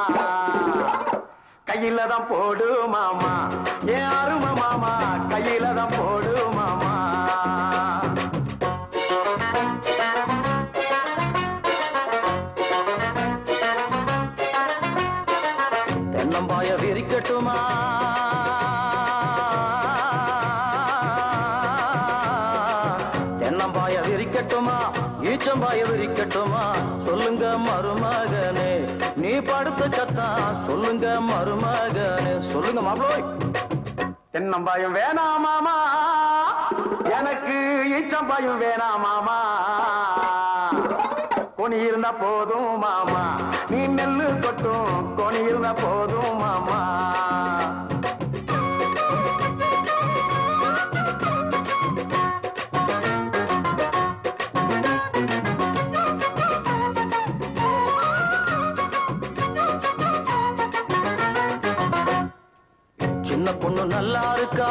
கையில தான் போடு மாமா ஏன் அருமை மாமா கையில தான் போடு மாமா விரிக்கட்டுமா தென்னம்பாய விரிக்கட்டுமா ஈச்சம்பாய விரிக்கட்டுமா சொல்லுங்க மருமகனே நீ படுத்த சத்தா சொல்லுங்க மருமகனே சொல்லுங்க மாப்பிளோய் தென்னம்பாயும் வேணாம் மாமா எனக்கு ஈச்சம்பாயும் வேணாம் மாமா கொனி இருந்தா போதும் மாமா நீ நெல்லு கொட்டும் கொனி இருந்தா போதும் மாமா சின்ன பொண்ணு நல்லா இருக்கா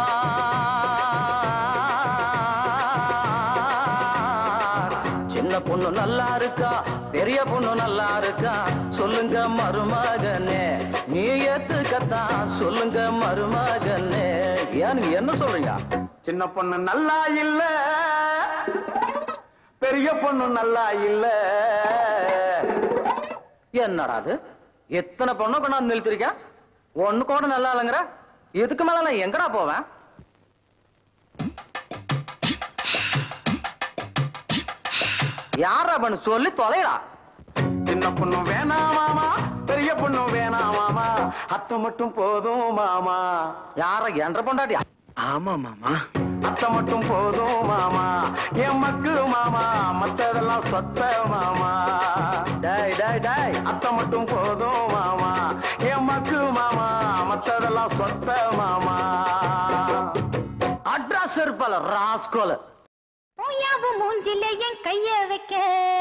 சின்ன பொண்ணு நல்லா இருக்கா பெரிய பொண்ணு நல்லா இருக்கா சொல்லுங்க மருமகனே நீ ஏத்துக்கத்தா சொல்லுங்க மருமகனே ஏன் நீங்க என்ன சொல்றீங்க சின்ன பொண்ணு நல்லா இல்ல பெரிய பொண்ணு நல்லா இல்ல என்னடா அது எத்தனை பொண்ணை கொண்டாந்து நிறுத்திருக்க ஒண்ணு கூட நல்லா இல்லைங்கிற இதுக்கு மேல நான் எங்கடா போவேன் யாரா பண்ணு சொல்லி தொலைடா சின்ன பொண்ணு வேணாம் மாமா பெரிய பொண்ணு வேணாம் மாமா அத்தை மட்டும் போதும் மாமா யார என்ற பொண்டாட்டியா ஆமா மாமா அத்தை மட்டும் போதும் மாமா என் மக்கு மாமா மத்ததெல்லாம் சொத்த மாமா டேய் டேய் டேய் அத்தை மட்டும் போதும் மாமா என் மக்கு மாமா மத்ததெல்லாம் சொத்த மாமா அட்ரஸ் இருப்பல ராஸ்கோல போயாவு மூஞ்சில என் கைய வைக்க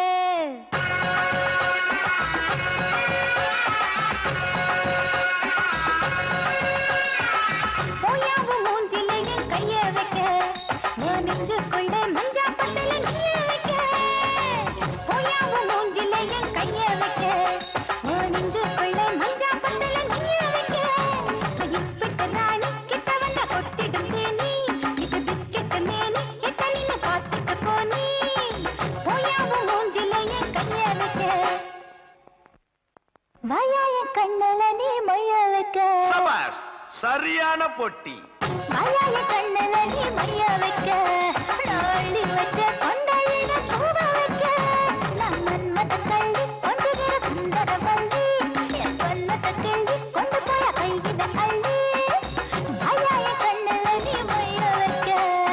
போயாவு மூஞ்சில என் கைய வைக்க நான் நெஞ்சுக்குள்ள மஞ்சா பந்தல நீய வைக்க போயாவு மூஞ்சில என் கைய வைக்க நான் நெஞ்சுக்குள்ள மஞ்சா பந்தல நீய வைக்க இன்ஸ்பெக்டர் ராணி கிட்ட வந்த கொட்டிடும் தேனி இது பிஸ்கெட் மேனி கிட்ட நின்னு பார்த்துட்டு போனி போயாவு மூஞ்சில என் கைய வைக்க வாயாய கண்ணல நீ மைய வைக்க சபாஷ் சரியான பொட்டி வாயாய கண்ணல நீ மைய வைக்க நாளி வச்ச கொண்டையில பூவ வைக்க நான் மன்மத கள்ளி கொண்டுகிற சுந்தர வள்ளி என் வண்ணத்த கிள்ளி கொண்டு போய கையில அள்ளி வாயாய கண்ணல நீ மைய வைக்க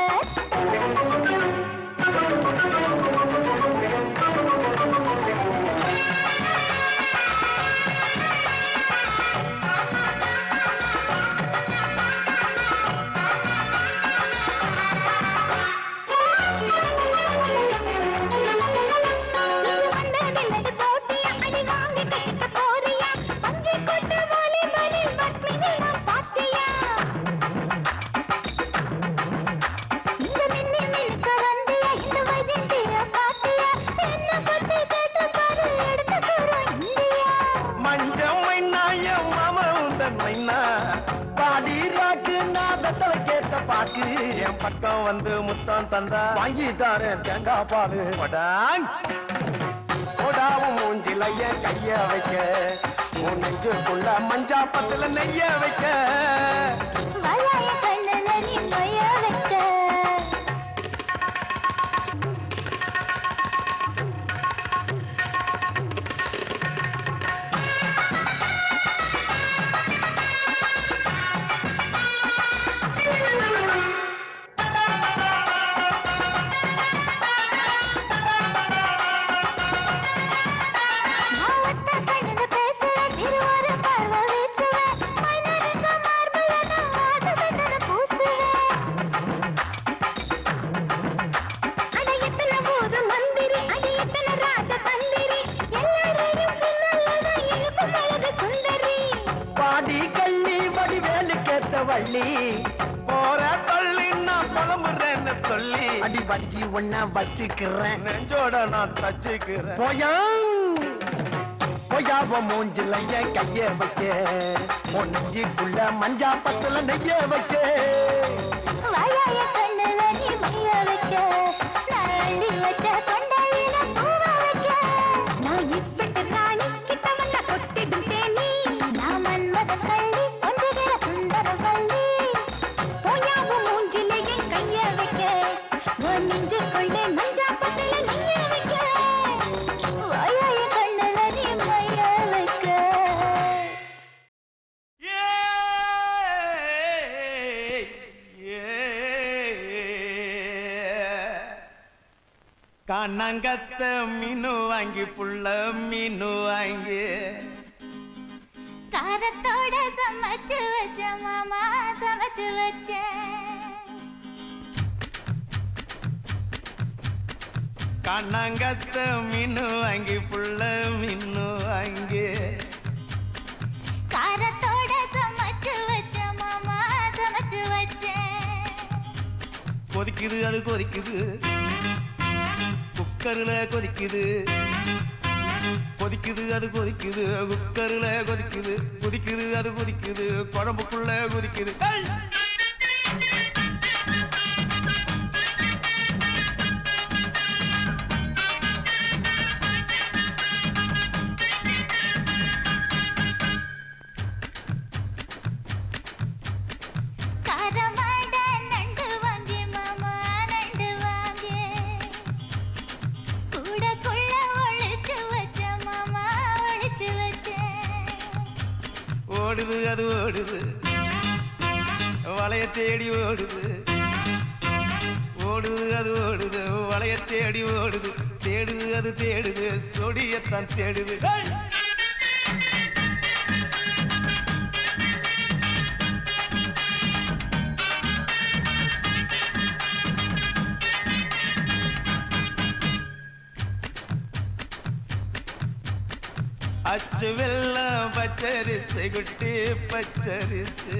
வந்ததில்லது போட்டியா அடி வாங்கி கட்டிக்க போறியா பஞ்சை கொண்டு வாலிபலில் பத்மினி நான் பாத்தியா இந்த மின்னி மினுக்க வந்தியா இந்த வைஜந்திய பாத்தியா என்ன பத்தி கேட்டு பாரு எடுத்து தரும் இந்தியா மஞ்சள் மைனா என் மாமா உந்தன் மைனா பாடி ராக்கு நான் வெத்தலை கேட்ட பாக்கு என் பக்கம் வந்து முத்தம் தந்தா வாங்கிட்டாரு தேங்காய் பாலு படாங் போடாவும் மூஞ்சில என் கைய வைக்க உன் நெஞ்சுக்குள்ள மஞ்சா பத்துல நெய்ய வைக்க வாயாய கண்ணுல நீ மைய வைக்க மாவட்ட கண்ணுல பேசுற திருவார பார்வை வீசுவேன் மைனருங்க மார்புல நான் வாசவதன பூசுவேன் அட எத்தனை ஊரு மந்திரி அடி எத்தனை ராஜ தந்திரி எல்லாரையும் பின்னல்லதான் இழுக்கும் அழகு சுந்தரி பாடி கள்ளி வடிவேலு கேட்ட வள்ளி போற தள்ளி நான் புலம்புறேன்னு சொல்லி அடி வஞ்சி ஒன்ன வச்சுக்கிறேன் நெஞ்சோட நான் தச்சுக்கிறேன் போயாங் பொய்யாவ மூஞ்சில என் கைய வைக்க உன் நெஞ்சுக்குள்ள மஞ்சா பத்துல நெய்ய வைக்க வாயாய கண்ணுல நீ மைய வைக்க நான் அள்ளி வச்ச கொண்டையில பூவ வைக்க நான் இஸ்பெக்டர் ராணி கிட்ட வந்த கொட்டிடும் தேனி நான் மன்மத கள்ளி கொண்டு கண்ணங்கத்த மீனு வாங்கி புள்ள மீனு வாங்கி காரத்தோட சமைச்சு வச்ச மாமா சமைச்சு வச்ச கண்ணங்கத்த மீனு வாங்கி புள்ள மீனு வாங்கி காரத்தோட சமைச்சு வச்ச மாமா சமைச்சு வச்ச கொதிக்குது அது கொதிக்குது குக்கரில் கொதிக்குது கொதிக்குது அது கொதிக்குது குக்கரில் கொதிக்குது கொதிக்குது அது கொதிக்குது குழம்புக்குள்ள கொதிக்குது ஏய்! காரமாட நண்டு வாங்கி மாமா நண்டு வாங்கி கூடக்குள்ள ஒளிச்சு வச்ச மாமா ஒளிச்சு வச்ச ஓடுது அது ஓடுது வளைய தேடி ஓடுது ஓடுது அது ஓடுது வளைய தேடி ஓடுது தேடுது அது தேடுது சொடியத்தான் தேடுது ஏய்! அச்சு வெள்ளம் பச்சரிசை குட்டி பச்சரிசு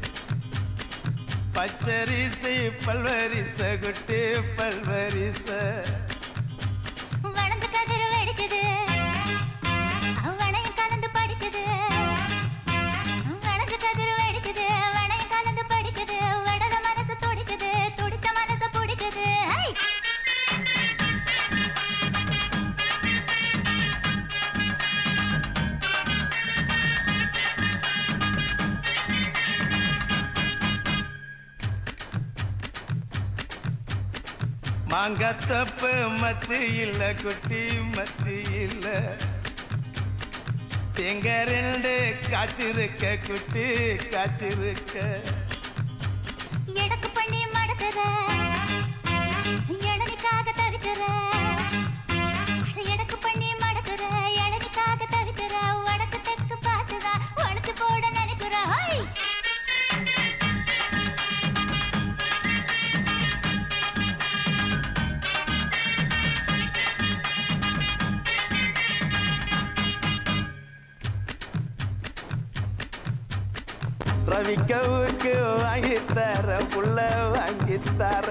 பச்சரிசை பல்வரிச குட்டி பல்வரிச வளர்ந்து கதிர் வெடிக்குது வனையும் கலந்து படிக்குது வளர்ந்து கதிர் வெடிக்குது வனையும் கலந்து படிக்குது வடல மனசு துடிக்குது துடிச்ச மனசு பிடிக்குது ஐ! மாங்கத்தப்பு மத்து இல்ல குட்டி மத்து இல்ல தேங்க ரெண்டு காய்ச்சிருக்க குட்டி காய்ச்சிருக்க எடக்கு பண்ணி மடக்குற எடனுக்காக தவிக்கிற எடக்கு பண்ணி மடக்குற எடனுக்காக தவிக்கிற வடக்கு தெற்கு பார்த்துதா உடச்சு போட நினைக்கிற ஹை! ரவிக்கவுக்கு வாங்கி தர புள்ள வாங்கி தர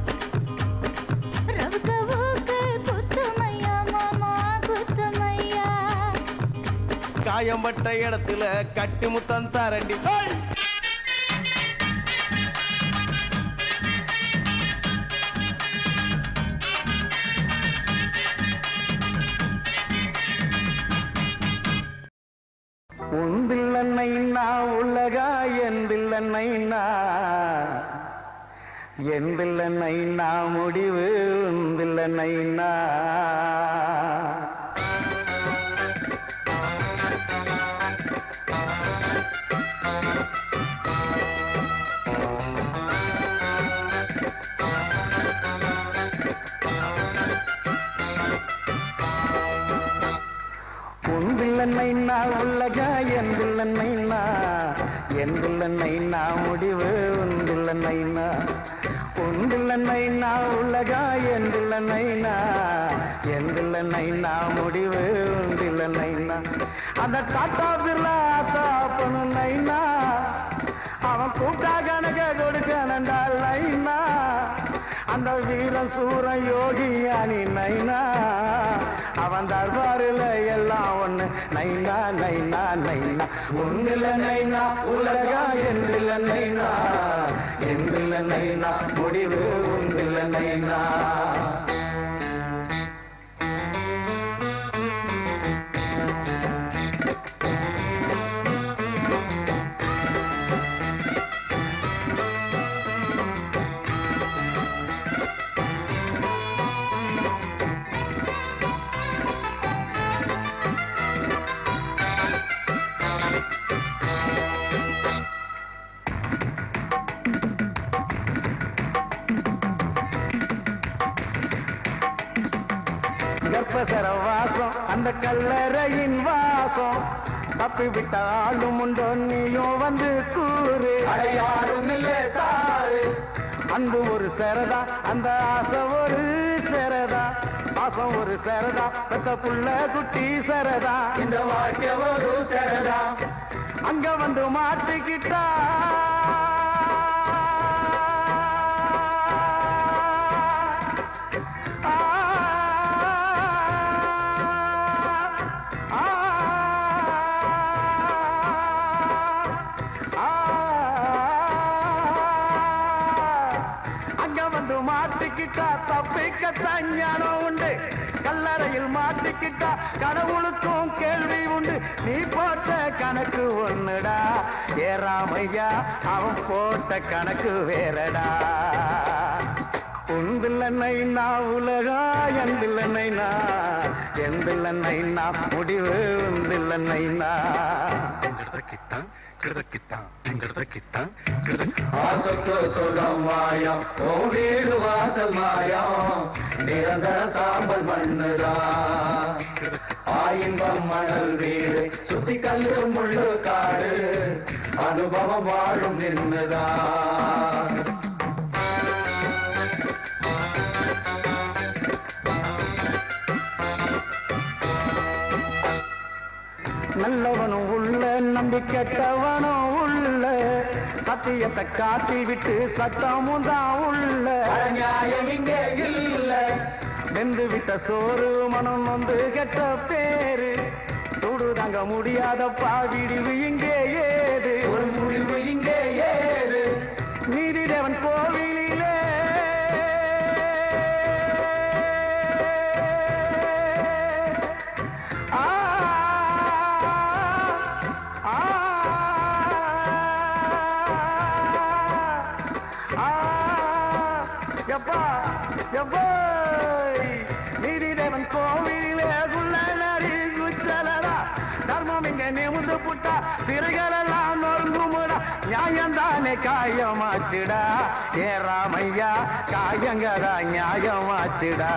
ரவுக்கவுக்கு குத்துமையா மாமா குத்துமையா காயம்பட்ட இடத்துல கட்டி முத்தம் தரண்டி ஏய்! உந்தில்லன்னைனா உலகா எந்தில்லன்னைனா எந்தில்லன்னைனா முடிவு உந்தில்லன்னைனா உந்தில்லன்னைனா உலகா எந்தில்லன்னைனா எந்தில்லன்னைனா முடிவு உந்தில்லன்னைனா உந்தில்லன்னைனா உலகா எந்தில்லன்னைனா எந்தில்லன்னைனா முடிவு உந்தில்லன்னைனா அந்த டாட்டா பிர்லா தாப்பனு நைனா அவன் கூட்டா கணக்க கொடுக்கணண்டால் நைனா அந்த வீர சூர யோகியானி நைனா அவன் தர்பாரில் எல்லாம் ஒண்ணு நைனா நைனா நைனா ஒன்றில் நைனா உலகா என்றில் நைனா என்றில் நைனா முடிவு ஒன்றில் நைனா அவசர வாசம் அந்த கல்லறையின் வாசம் தப்பி விட்ட ஆளும் உண்டோ நீயும் வந்து கூறு யாரும் இல்லை சாரு அன்பு ஒரு சேரதா அந்த ஆசை ஒரு சேரதா பாசம் ஒரு சேரதா பெத்த புள்ள குட்டி சேரதா இந்த வாழ்க்கை ஒரு சரதா அங்க வந்து மாட்டிக்கிட்டா ஆ, ஆ, ஆ, அங்க வந்து மாட்டிக்கிட்டா தப்பிக்கத்தான் ஞானம் உண்டு கல்லறையில் மாட்டிக்கிட்டா கடவுளுக்கும் கேள்வி உண்டு நீ போட்ட கணக்கு ஒண்ணுடா ஏறாமையா அவன் போட்ட கணக்கு வேறடா உந்தில்லை நான் உலகா எந்தில்லை நான் எந்தில்லை நான் முடிவு உந்தில்லை நான் ஆசைக்கு சுகம் மாயம் ஓ வீடு வாசல் மாயம் நிரந்தர சாம்பல் மண்ணுதான் ஆயின்பம் மணல் வீடு சுத்தி கல்லு முள்ளு காடு அனுபவம் வாழும் நின்னுதான் நல்லவனும் உள்ள நம்பி கெட்டவனும் உள்ள சத்தியத்தை காட்டி விட்டு சத்தமும் தான் உள்ள நியாயம் இங்கே இல்லை வெந்து விட்ட சோறு மனம் வந்து கெட்ட பேரு சூடு தாங்க முடியாத பாவிடிவு இங்கே ஏது ஒரு முடிவு இங்கே ஏது நீதிதேவன் கோவிலிலே ஆ, ஆ, ஆ, எப்பா எவ்வாய் நீதிதேவன் கோவிலிலே குள்ள நரி குச்சலடா தர்மம் இங்க நிமிந்து புட்டா சிறுகளெல்லாம் நொறுங்குமுடா நியாயம் தானே காயமாச்சுடா ஏ ராமையா காயங்கடா நியாயமாச்சுடா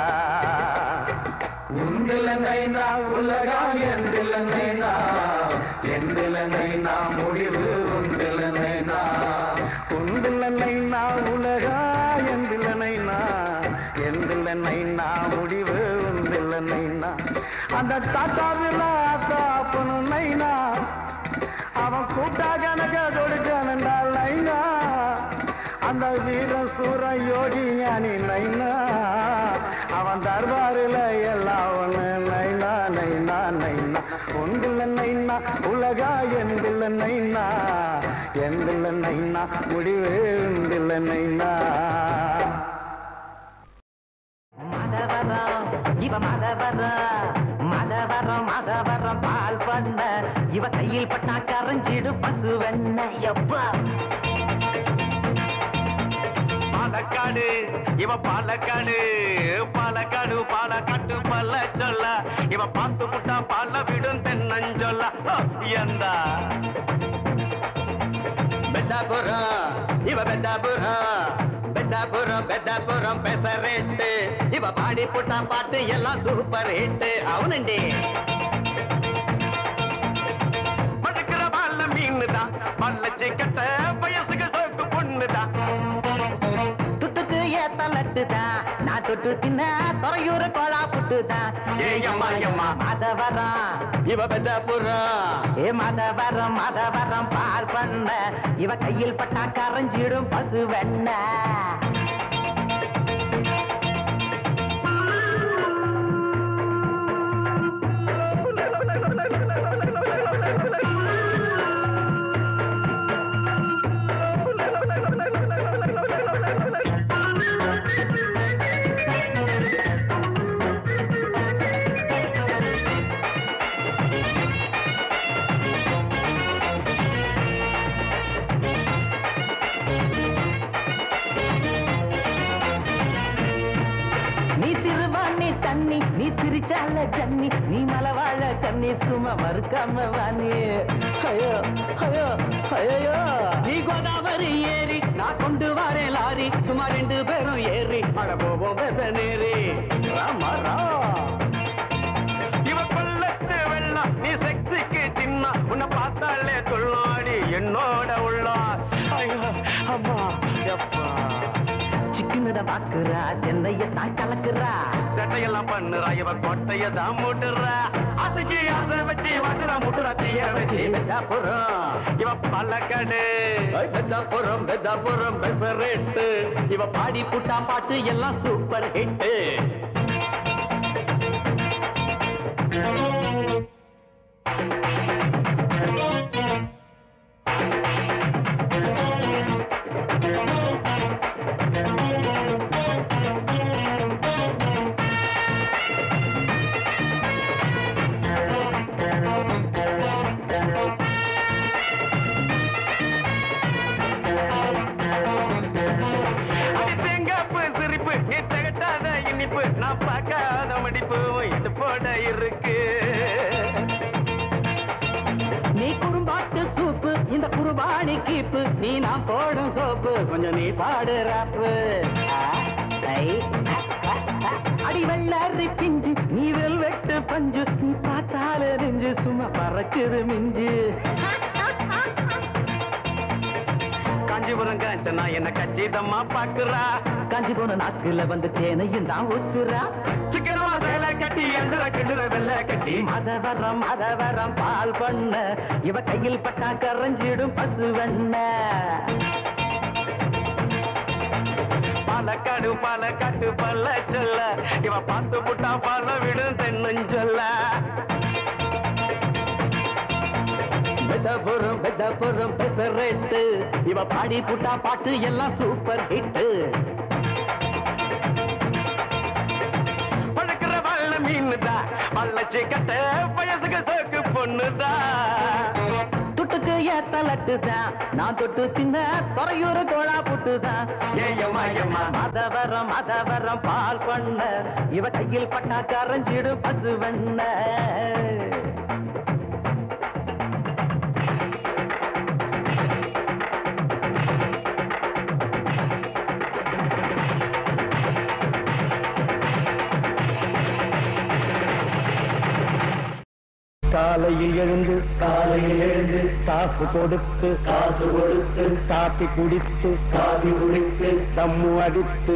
உந்திலனைனா உலகம் எந்திலனைனா எந்திலனைனா முடிவு உந்திலனைனா உண்டில்லைனா உலகா எந்தில்லைனா எந்தில்லைனா முடிவு உண்டில்லைனா அந்த தாத்தாவில் தாப்பனு நைனா அவன் கூட்டா கணக்க கொடுக்கணுண்டா லைனா அந்த வீர சூர யோகி ஞானி நைனா அவன் தர்பாரில் எல்லாம் ஒண்ணு நைனா நைனா நைனா ஒன்றில் நைனா உலகா எந்தில் நைனா எந்தில் நைனா முடிவு உண்டில் நைனா மதவரம் இவ மதவரம் மதவரம் மதவரம் பால் பண்ண இவ கையில் பட்டா கரைஞ்சிடு பசு வெண்ண எப்பா பாலக்காடு இவ பாலக்காடு பாலக்காடு பாலக்காட்டு பல்ல சொல்ல இவ பார்த்து புட்டா பால விடும் தென்னஞ்சொல்ல ஓ, எந்தா பெட்டாபுரம் இவ பெட்டாபுரம் பெட்டாபுரம் பெட்டாபுரம் பெசரேட்டு இவ பாடி புட்டா பாட்டு எல்லாம் சூப்பர் ஹிட் అవునండి படுக்கிற பால மீன் தான் பல்ல சிக்கட்ட வயசுக்கு சோக்கு பொண்ணுதான் துட்டுக்கு ஏத்த லட்டுதான் நான் தொட்டு தின்ன துறையூர் கோலா புட்டுதான் ஏயம்மா, ஏம்மா. மதவரம் இவ பெட்டாபுரம் ஏ மதவரம் மதவரம் பால் பண்ண இவ கையில் பட்டா கரைஞ்சிடும் பசு வெண்ண நீ சிறுவாணி தண்ணி நீ சிரிச்சால ஜன்னி நீ மலவாழ கண்ணி சும்மா மறுக்காம வாணி ஐயோ ஐயோ ஐயோ நீ கோதாவரி ஏறி நான் கொண்டு வரேன் லாரி சும்மா ரெண்டு பேரும் ஏறி அட போவோம் பெச நேரி ராமா ரா என்ன பாக்குறா சென்னைய தான் கலக்குறா சட்டையெல்லாம் பண்ணுறா இவ கொட்டைய தான் முட்டுறா அசைக்கு அசை வச்சு வட்டுறா முட்டுறா தீய வச்சு பெத்தாபுரம் இவ பல்லக்கடு பெத்தாபுரம் பெத்தாபுரம் பெசரேட்டு இவ பாடி புட்டா பாட்டு எல்லாம் சூப்பர் ஹிட்டு அது தேங்காப்பு சிரிப்பு நீ தகட்டாத இனிப்பு நான் பார்க்காத மடிப்பு இது போட இருக்கு நீ குறும்பாட்டு சூப்பு இந்த குருபாணி கீப்பு நீ நான் போடும் சோப்பு கொஞ்சம் நீ பாடு ராப்பு அடி வெள்ளாரி பிஞ்சு நீ வெல்வெட்டு பஞ்சு நீ பார்த்தால நெஞ்சு சும்மா பறக்குது மிஞ்சு காஞ்சிபுரம் காஞ்சனா என்ன கச்சிதமா பாக்குறா காஞ்சி போன நாக்குல வந்து தேனையும் தான் ஊத்துறா சிக்கனமா சேலை கட்டி எந்திர கிண்டுற வெள்ளை கட்டி மதவரம் மதவரம் பால் பண்ண இவ கையில் பட்டா கரைஞ்சிடும் பசு வெண்ண பாலக்காடு பாலக்காட்டு பல்ல சொல்ல இவ பார்த்து புட்டா பால விடும் தென்னஞ்சொல்ல பெதபுரம் பெதபுரம் பெசரேட்டு இவ பாடி புட்டா பாட்டு எல்லாம் சூப்பர் ஹிட்டு பழக்கிற வள்ள மீனுதா வள்ளச்சி கட்ட வயசுக்கு சோக்கு பொண்ணுதா துட்டுக்கு ஏத்த லட்டுதான் நான் தொட்டு தின்ன துறையூர் கோழா புட்டுதான் ஏயம்மா ஏயம்மா மதவரம் மதவரம் பால் பண்ண இவ கையில் பட்டா கரைஞ்சிடும் பசு வெண்ண காலையில் எழுந்து காலையில் எழுந்து காசு கொடுத்து காசு கொடுத்து காப்பி குடித்து காபி குடித்து தம்மு அடித்து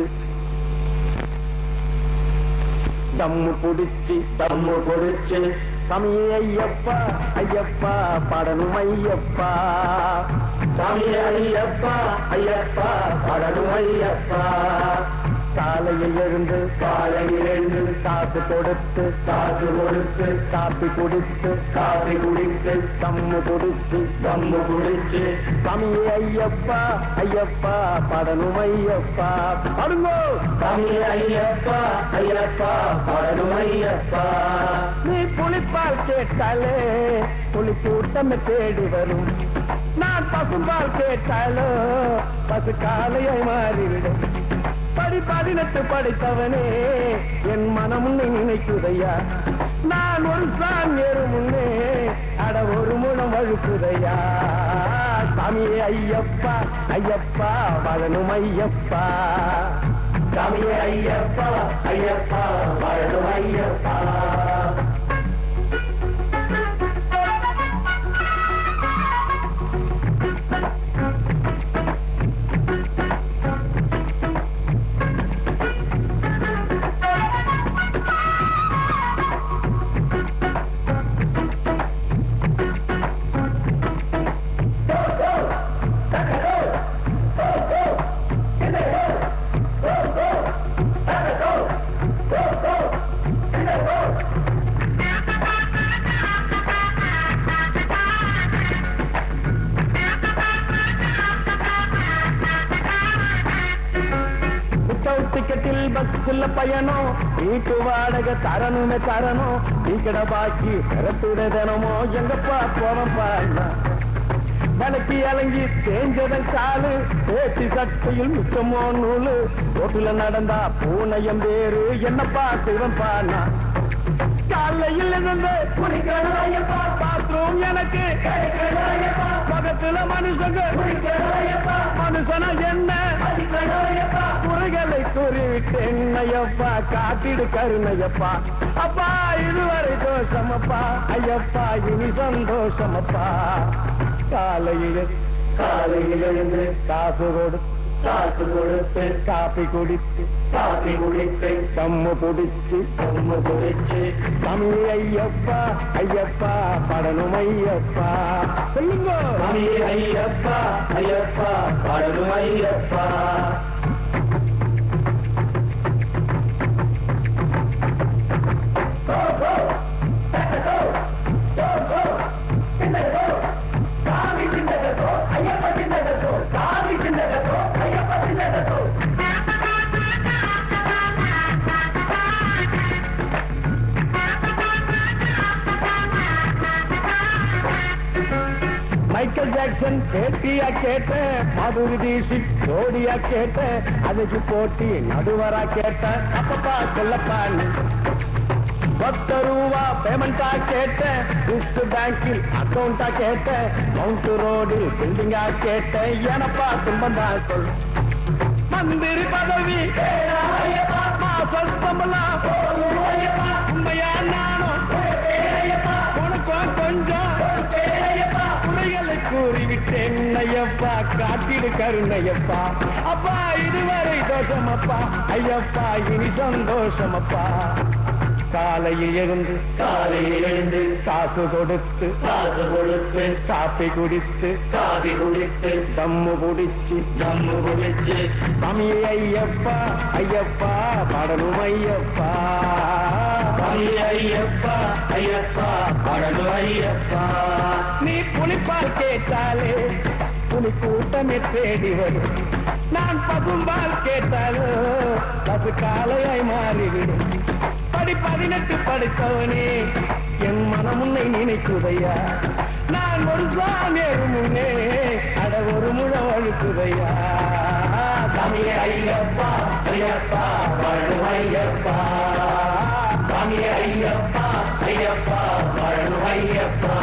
தம்மு குடிச்சு தம்மு குடிச்சு சாமி ஐயப்பா ஐயப்பா படணும் ஐயப்பா சாமி ஐயப்பா ஐயப்பா படணும் ஐயப்பா காலையில் எழுந்து காலையில் எழுந்து காசு கொடுத்து காசு கொடுத்து காப்பி குடித்து காப்பி குடித்து தம்மு குடிச்சு தம்மு குடிச்சு சாமி ஐயப்பா ஐயப்பா படணும் ஐயப்பா படுங்கோ சாமி ஐயப்பா ஐயப்பா படணும் ஐயப்பா நீ புளிப்பால் கேட்டாலே புலி கூட்டம் தேடி வரும் நான் பசும்பால் கேட்டாலோ பசு காலையை மாறிவிடும் படி பதினெட்டு படைத்தவனே என் மனம் உன்னை நினைக்குதையா நான் ஒரு சான் ஏறு முன்னே அட ஒரு முழம் வழுக்குதையா சாமியே ஐயப்பா ஐயப்பா வாழணும் ஐயப்பா சாமியே ஐயப்பா ஐயப்பா வாழணும் ஐயப்பா வித்தவுட் டிக்கெட்டில் பஸ்ஸுல பயணம் வீட்டு வாடகை தரணுமே தரணும் டீக்கட பாக்கி திறத்துட தினமோ எங்கப்பா போனப்பா வனக்கி அலங்கி தேஞ்சதன் காலு பேச்சு சட்டையில் மிச்சமோ நூலு ரோட்டுல நடந்தா பூனையம் பேரு என்னப்பா சிவன்பா நான் காலையில் இருந்து குடிக்கணும் பாத்ரூம் எனக்கு பக்கத்துல மனுஷங்க மனுஷனா என்ன குறைகளை கூறிவிட்டு என்னையப்பா காத்திடு கருணையப்பா அப்பா இதுவரை தோஷமப்பா ஐயப்பா இனி சந்தோஷமப்பா காலையில் காலையில் எழுந்து காசு கொடு காசு கொடுத்து காப்பி குடித்து காப்பி குடித்து கம்மு புடிச்சு கம்மு புடிச்சு சாமி ஐயப்பா ஐயப்பா படணும் ஐயப்பா சொல்லுங்க சாமி ஐயப்பா ஐயப்பா படணும் ஐயப்பா மைக்கேல் ஜாக்சன் பேட்டியா கேட்டேன் மாதுரி தீஷித் ஜோடியா கேட்டேன் அதுக்கு போட்டி நடுவரா கேட்டேன் அப்பப்பா சொல்லப்பா நீ பத்து ரூபா பேமெண்டா கேட்டேன் ஈஸ்ட் பேங்கில் அக்கௌண்டா கேட்டேன் மவுண்ட் ரோடில் பில்டிங்கா கேட்டேன் எனப்பா துன்பந்தா சொல் மந்திரி பதவி மாசம் சம்பளம் உண்மையா நானும் உனக்கும் கொஞ்சம் குறைகளை கூறிவிட்டேன் ஐயப்பா காட்டிடு கருணையப்பா அப்பா இதுவரை தோஷமப்பா ஐயப்பா இனி சந்தோஷமப்பா காலையில் எழுந்து காலையில் எழுந்து காசு கொடுத்து காசு கொடுத்து காப்பி குடித்து காபி குடித்து தம்மு குடிச்சு தம்மு குடிச்சு சாமி ஐயப்பா ஐயப்பா படணும் ஐயப்பா சாமி ஐயப்பா ஐயப்பா படணும் ஐயப்பா நீ புலிப்பால் கேட்டாலே புலி கூட்டமே தேடி வரும் நான் பசும்பால் கேட்டாலோ பசு காலையாய் மாறிவிடும் படி பதினெட்டு படித்தவனே என் மனம் உன்னை நினைக்குதையா நான் ஒரு சாமியர் முன்னே அட ஒரு முழ அழுக்குதையா தமிழ ஐயப்பா ஐயப்பா வாழும் ஐயப்பா தமிழ ஐயப்பா ஐயப்பா வாழும் ஐயப்பா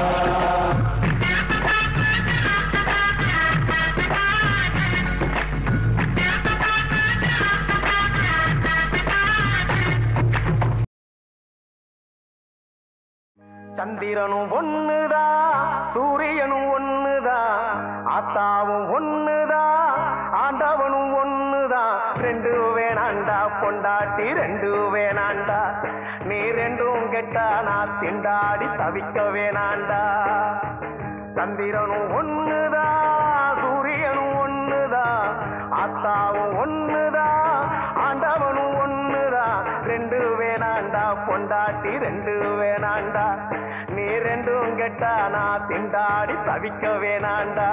சந்திரனும் ஒண்ணுதான் சூரியனும் ஒண்ணுதான் ஆத்தாவும் ஒண்ணுதான் ஆண்டவனும் ஒண்ணுதான் ரெண்டு வேணாண்டா பொண்டாட்டி ரெண்டு வேணாண்டா நீ ரெண்டும் கெட்டா நான் திண்டாடி தவிக்க வேணாண்டா சந்திரனும் ஒண்ணுதான் சூரியனும் ஒண்ணுதான் ஆத்தாவும் ஒண்ணுதான் ஆண்டவனும் ஒண்ணுதான் ரெண்டு வேணாண்டா பொண்டாட்டி ரெண்டு வேணாண்டா நீ ரெண்டும் கெட்டா நான் திண்டாடி தவிக்க வேணாண்டா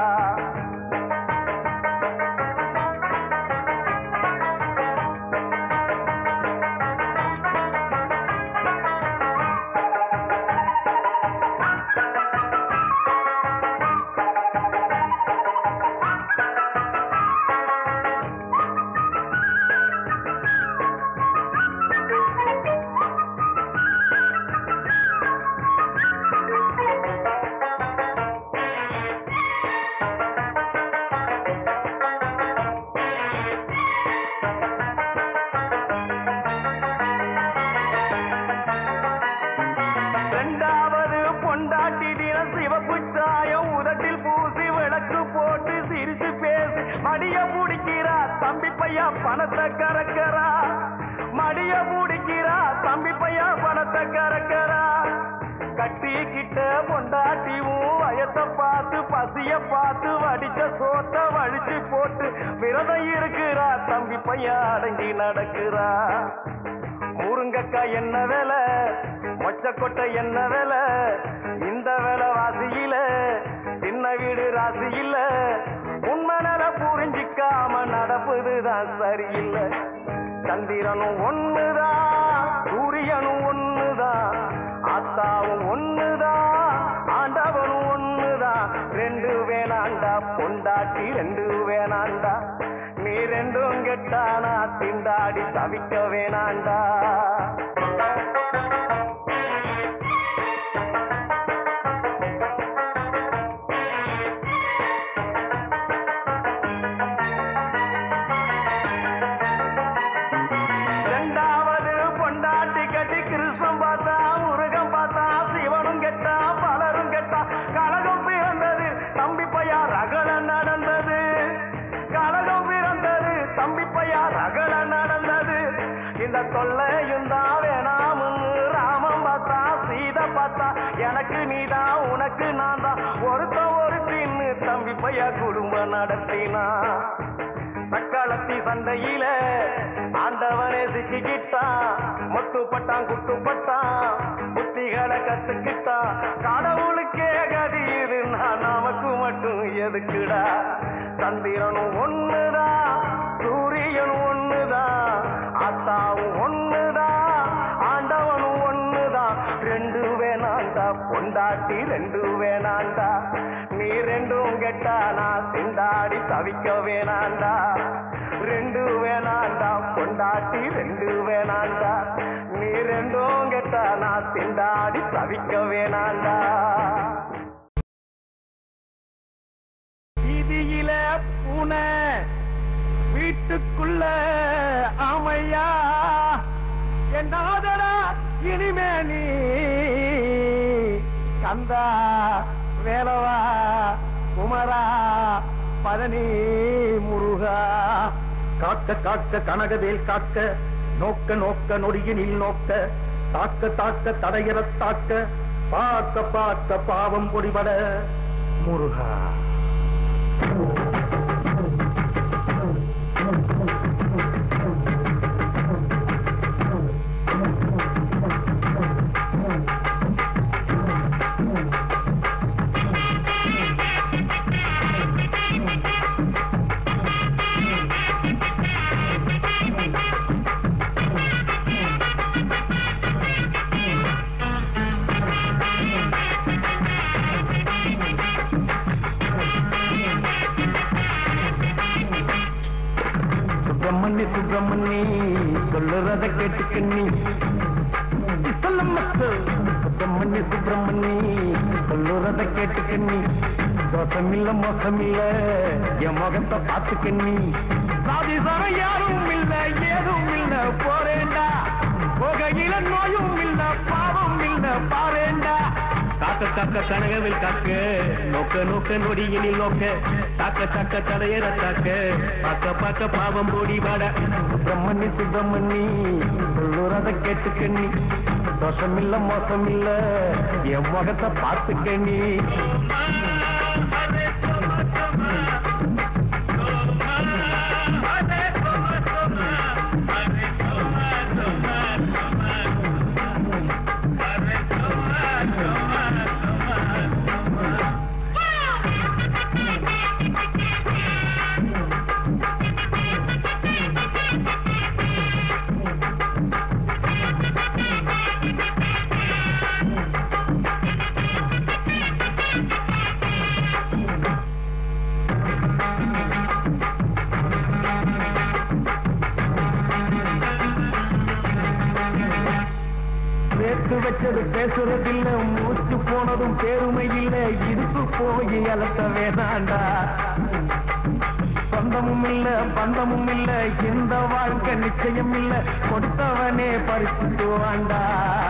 ரெண்டாவது பொண்டாட்டி தினம் சிவப்பு சாயம் உதட்டில் பூசி விளக்கு போட்டு சிரிச்சு பேசி மடிய முடிக்கிறா தம்பி பையா பணத்தை கறக்கிறா மடிய முடிக்கிறா தம்பி பையா பணத்தை கறக்கிறா கட்டிக்கிட்ட பொண்டாட்டியும் வயத்தை பார்த்து பசிய பார்த்து வடிச்ச சோத்த வழிச்சு போட்டு விரதம் இருக்கிறா தம்பி பையன் அடங்கி நடக்கிறா முருங்கக்காய் என்ன விலை மொச்சக்கொட்டை என்ன விலை இந்த விலை வாசியில சின்ன வீடு ராசியில உண்மை நில புரிஞ்சிக்காம நடப்புதுதான் சரியில்லை சந்திரனும் ஒண்ணுதான் சூரியனும் ஒண்ணுதான் ஆத்தாவும் ஒண்ணுதான் ஆண்டவனும் ஒண்ணுதான் ரெண்டு வேணாண்டா பொண்டாட்டி ரெண்டு வேணாண்டா நீ ரெண்டும் கெட்டானா திண்டாடி தவிக்க வேணாண்டா ரெண்டாவது பொண்டாட்டி கட்டி கிருஷ்ணன் பார்த்தா முருகன் பார்த்தா சிவனும் கெட்டா பலரும் கெட்டா கழகம் பிறந்தது தம்பி பையா ரகலம் நடந்தது கழகம் பிறந்தது எனக்கு நீதான் உனக்கு நான் தான் ஒருத்தன் ஒரு தின்னு தம்பி பையா குடும்பம் நடத்தினா தக்காளத்தி சண்டையில ஆண்டவனே சிக்கிக்கிட்டான் முட்டுப்பட்டான் குட்டுப்பட்டான் புத்திகளை கத்துக்கிட்டான் கடவுளுக்கே கதி இதுன்னா நமக்கு மட்டும் எதுக்குடா சந்திரனும் ஒண்ணுதான் சூரியனும் ஒண்ணுதான் ஆத்தாவும் ஒண்ணுதான் ஆண்டவனும் ஒண்ணுதான் ரெண்டு வேணாண்டா பொண்டாட்டி ரெண்டு வேணாண்டா நீ ரெண்டும் கெட்டா நான் திண்டாடி தவிக்க வேணாண்டா ரெண்டு வேணாண்டா பொண்டாட்டி ரெண்டு வேணாண்டா நீ ரெண்டும் கெட்டா நான் திண்டாடி தவிக்க வேணாண்டா வீதியில பூனை வீட்டுக்குள்ள ஆமையா என்னாதடா இனிமே நீ கந்தா வேலவா குமரா பழனி முருகா காக்க காக்க கனகவேல் காக்க நோக்க நோக்க நொடியினில் நோக்க தாக்க தாக்க தடையற தாக்க பார்க்க பார்க்க பாவம் பொடிபட முருகா சுப்பிரமணி சுப்பிரமணி சொல்லுறத கேட்டுக்க நீ சொல்ல மக்கள் சுப்பிரமணி சுப்பிரமணி சொல்லுறத கேட்டுக்க நீ தோசமில்ல மோசமில்ல என் முகத்தை பார்த்துக்க நீ சாதி சர யாரும் இல்ல ஏதும் இல்ல போறேண்டா போகையில நோயும் இல்ல பாவம் இல்ல பாரேண்டா காக்க காக்க கனகவில் காக்க நோக்க நோக்க நொடியினில் நோக்க தாக்க தாக்க தடையற தாக்க பார்க்க பார்க்க பாவம் போடி வாட சுப்பிரமணி சுப்பிரமணி சொல்லுறத கேட்டுக்க நீ தோஷம் இல்ல மோசம் இல்ல என் முகத்தை பார்த்துக்க நீ சேர்த்து வச்சது பேசுறதில்ல மூச்சு போனதும் பேருமை இல்ல இடுப்பு போய் அலட்ட வேணாண்டா சொந்தமும் இல்ல பந்தமும் இல்ல இந்த வாழ்க்கை நிச்சயம் இல்ல கொடுத்தவனே பறிச்சுட்டு வாண்டா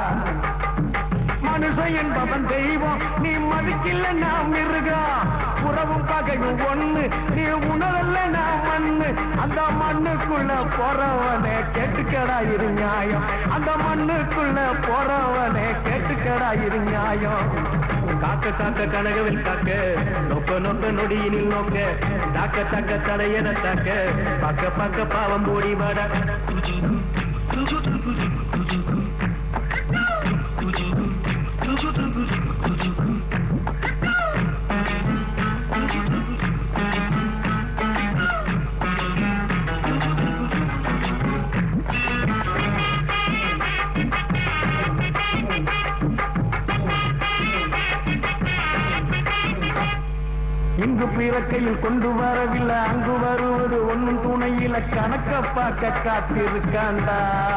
மனுஷன் என்பவன் தெய்வம் நீ மதிக்கில்ல நான் மிருகம் உறவும் பகையும் ஒண்ணு நீ உணரல்ல நான் மண்ணு அந்த மண்ணுக்குள்ள போறவனே கேட்டுக்கடா இரு நியாயம் அந்த மண்ணுக்குள்ள போறவனே கேட்டுக்கடா இரு நியாயம் காக்க காக்க கனகவில் காக்க நோக்க நோக்க நொடியினில் நோக்க தாக்க தாக்க தடையத தாக்க பக்க பக்க பாவம் போடி வாட இங்கு பிறக்கையில் கொண்டு வரவில்லை அங்கு வருவது ஒண்ணும் துணையில கணக்க பார்க்க காத்திருக்காண்டா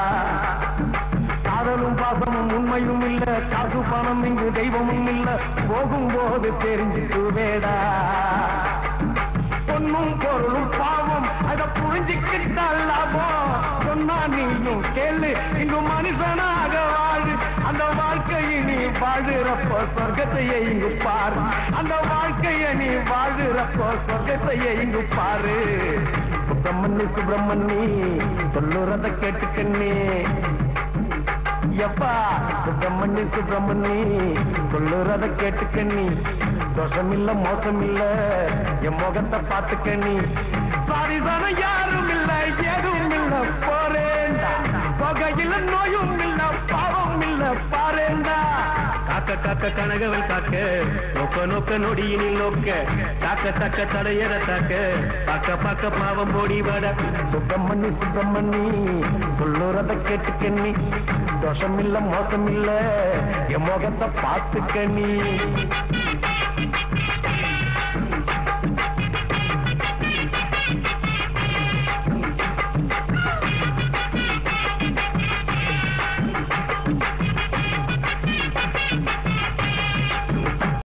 காதலும் பாசமும் உண்மையும் இல்ல காசு பணம் இங்கு தெய்வமும் இல்ல போகும்போது தெரிஞ்சுட்டு வேடா பொண்ணும் பொருளும் பாவம் அத புரிஞ்சுக்கிட்டால் லாபம் சொன்னா நீயும் கேளு இங்கு மனுஷனாக வாழு அந்த வாழ்க்கையை நீ வாழுறப்போ சொர்க்கத்தையே இங்கு பாரு அந்த வாழ்க்கையை நீ வாழுறப்போ சொர்க்கத்தையே இங்கு பாரு சுப்பிரமணி சுப்பிரமணி சொல்லுறத கேட்டுக்கண்ணே எப்பா சுப்பிரமணி சுப்பிரமணி சொல்லுறத கேட்டுக்க நீ தோஷம் இல்ல மோசம் இல்ல என் முகத்தை பார்த்துக்க நீ சாரி தான யாரும் இல்ல ஏதும் இல்ல போறேன்டா புகையில நோயும் இல்ல பாவம் இல்ல பாருண்டா காக்க காக்க கனகவல் காக்க நோக்க நோக்க நொடியினில் நோக்க தாக்க தாக்க தடையற தாக்க பாக்க பாக்க பாவம் போடி வட சுப்பிரமணி சுப்பிரமணி சொல்லுறத கேட்டுக்க நீ தோஷம் இல்ல மோசம் இல்ல என் முகத்தை பார்த்துக்க நீ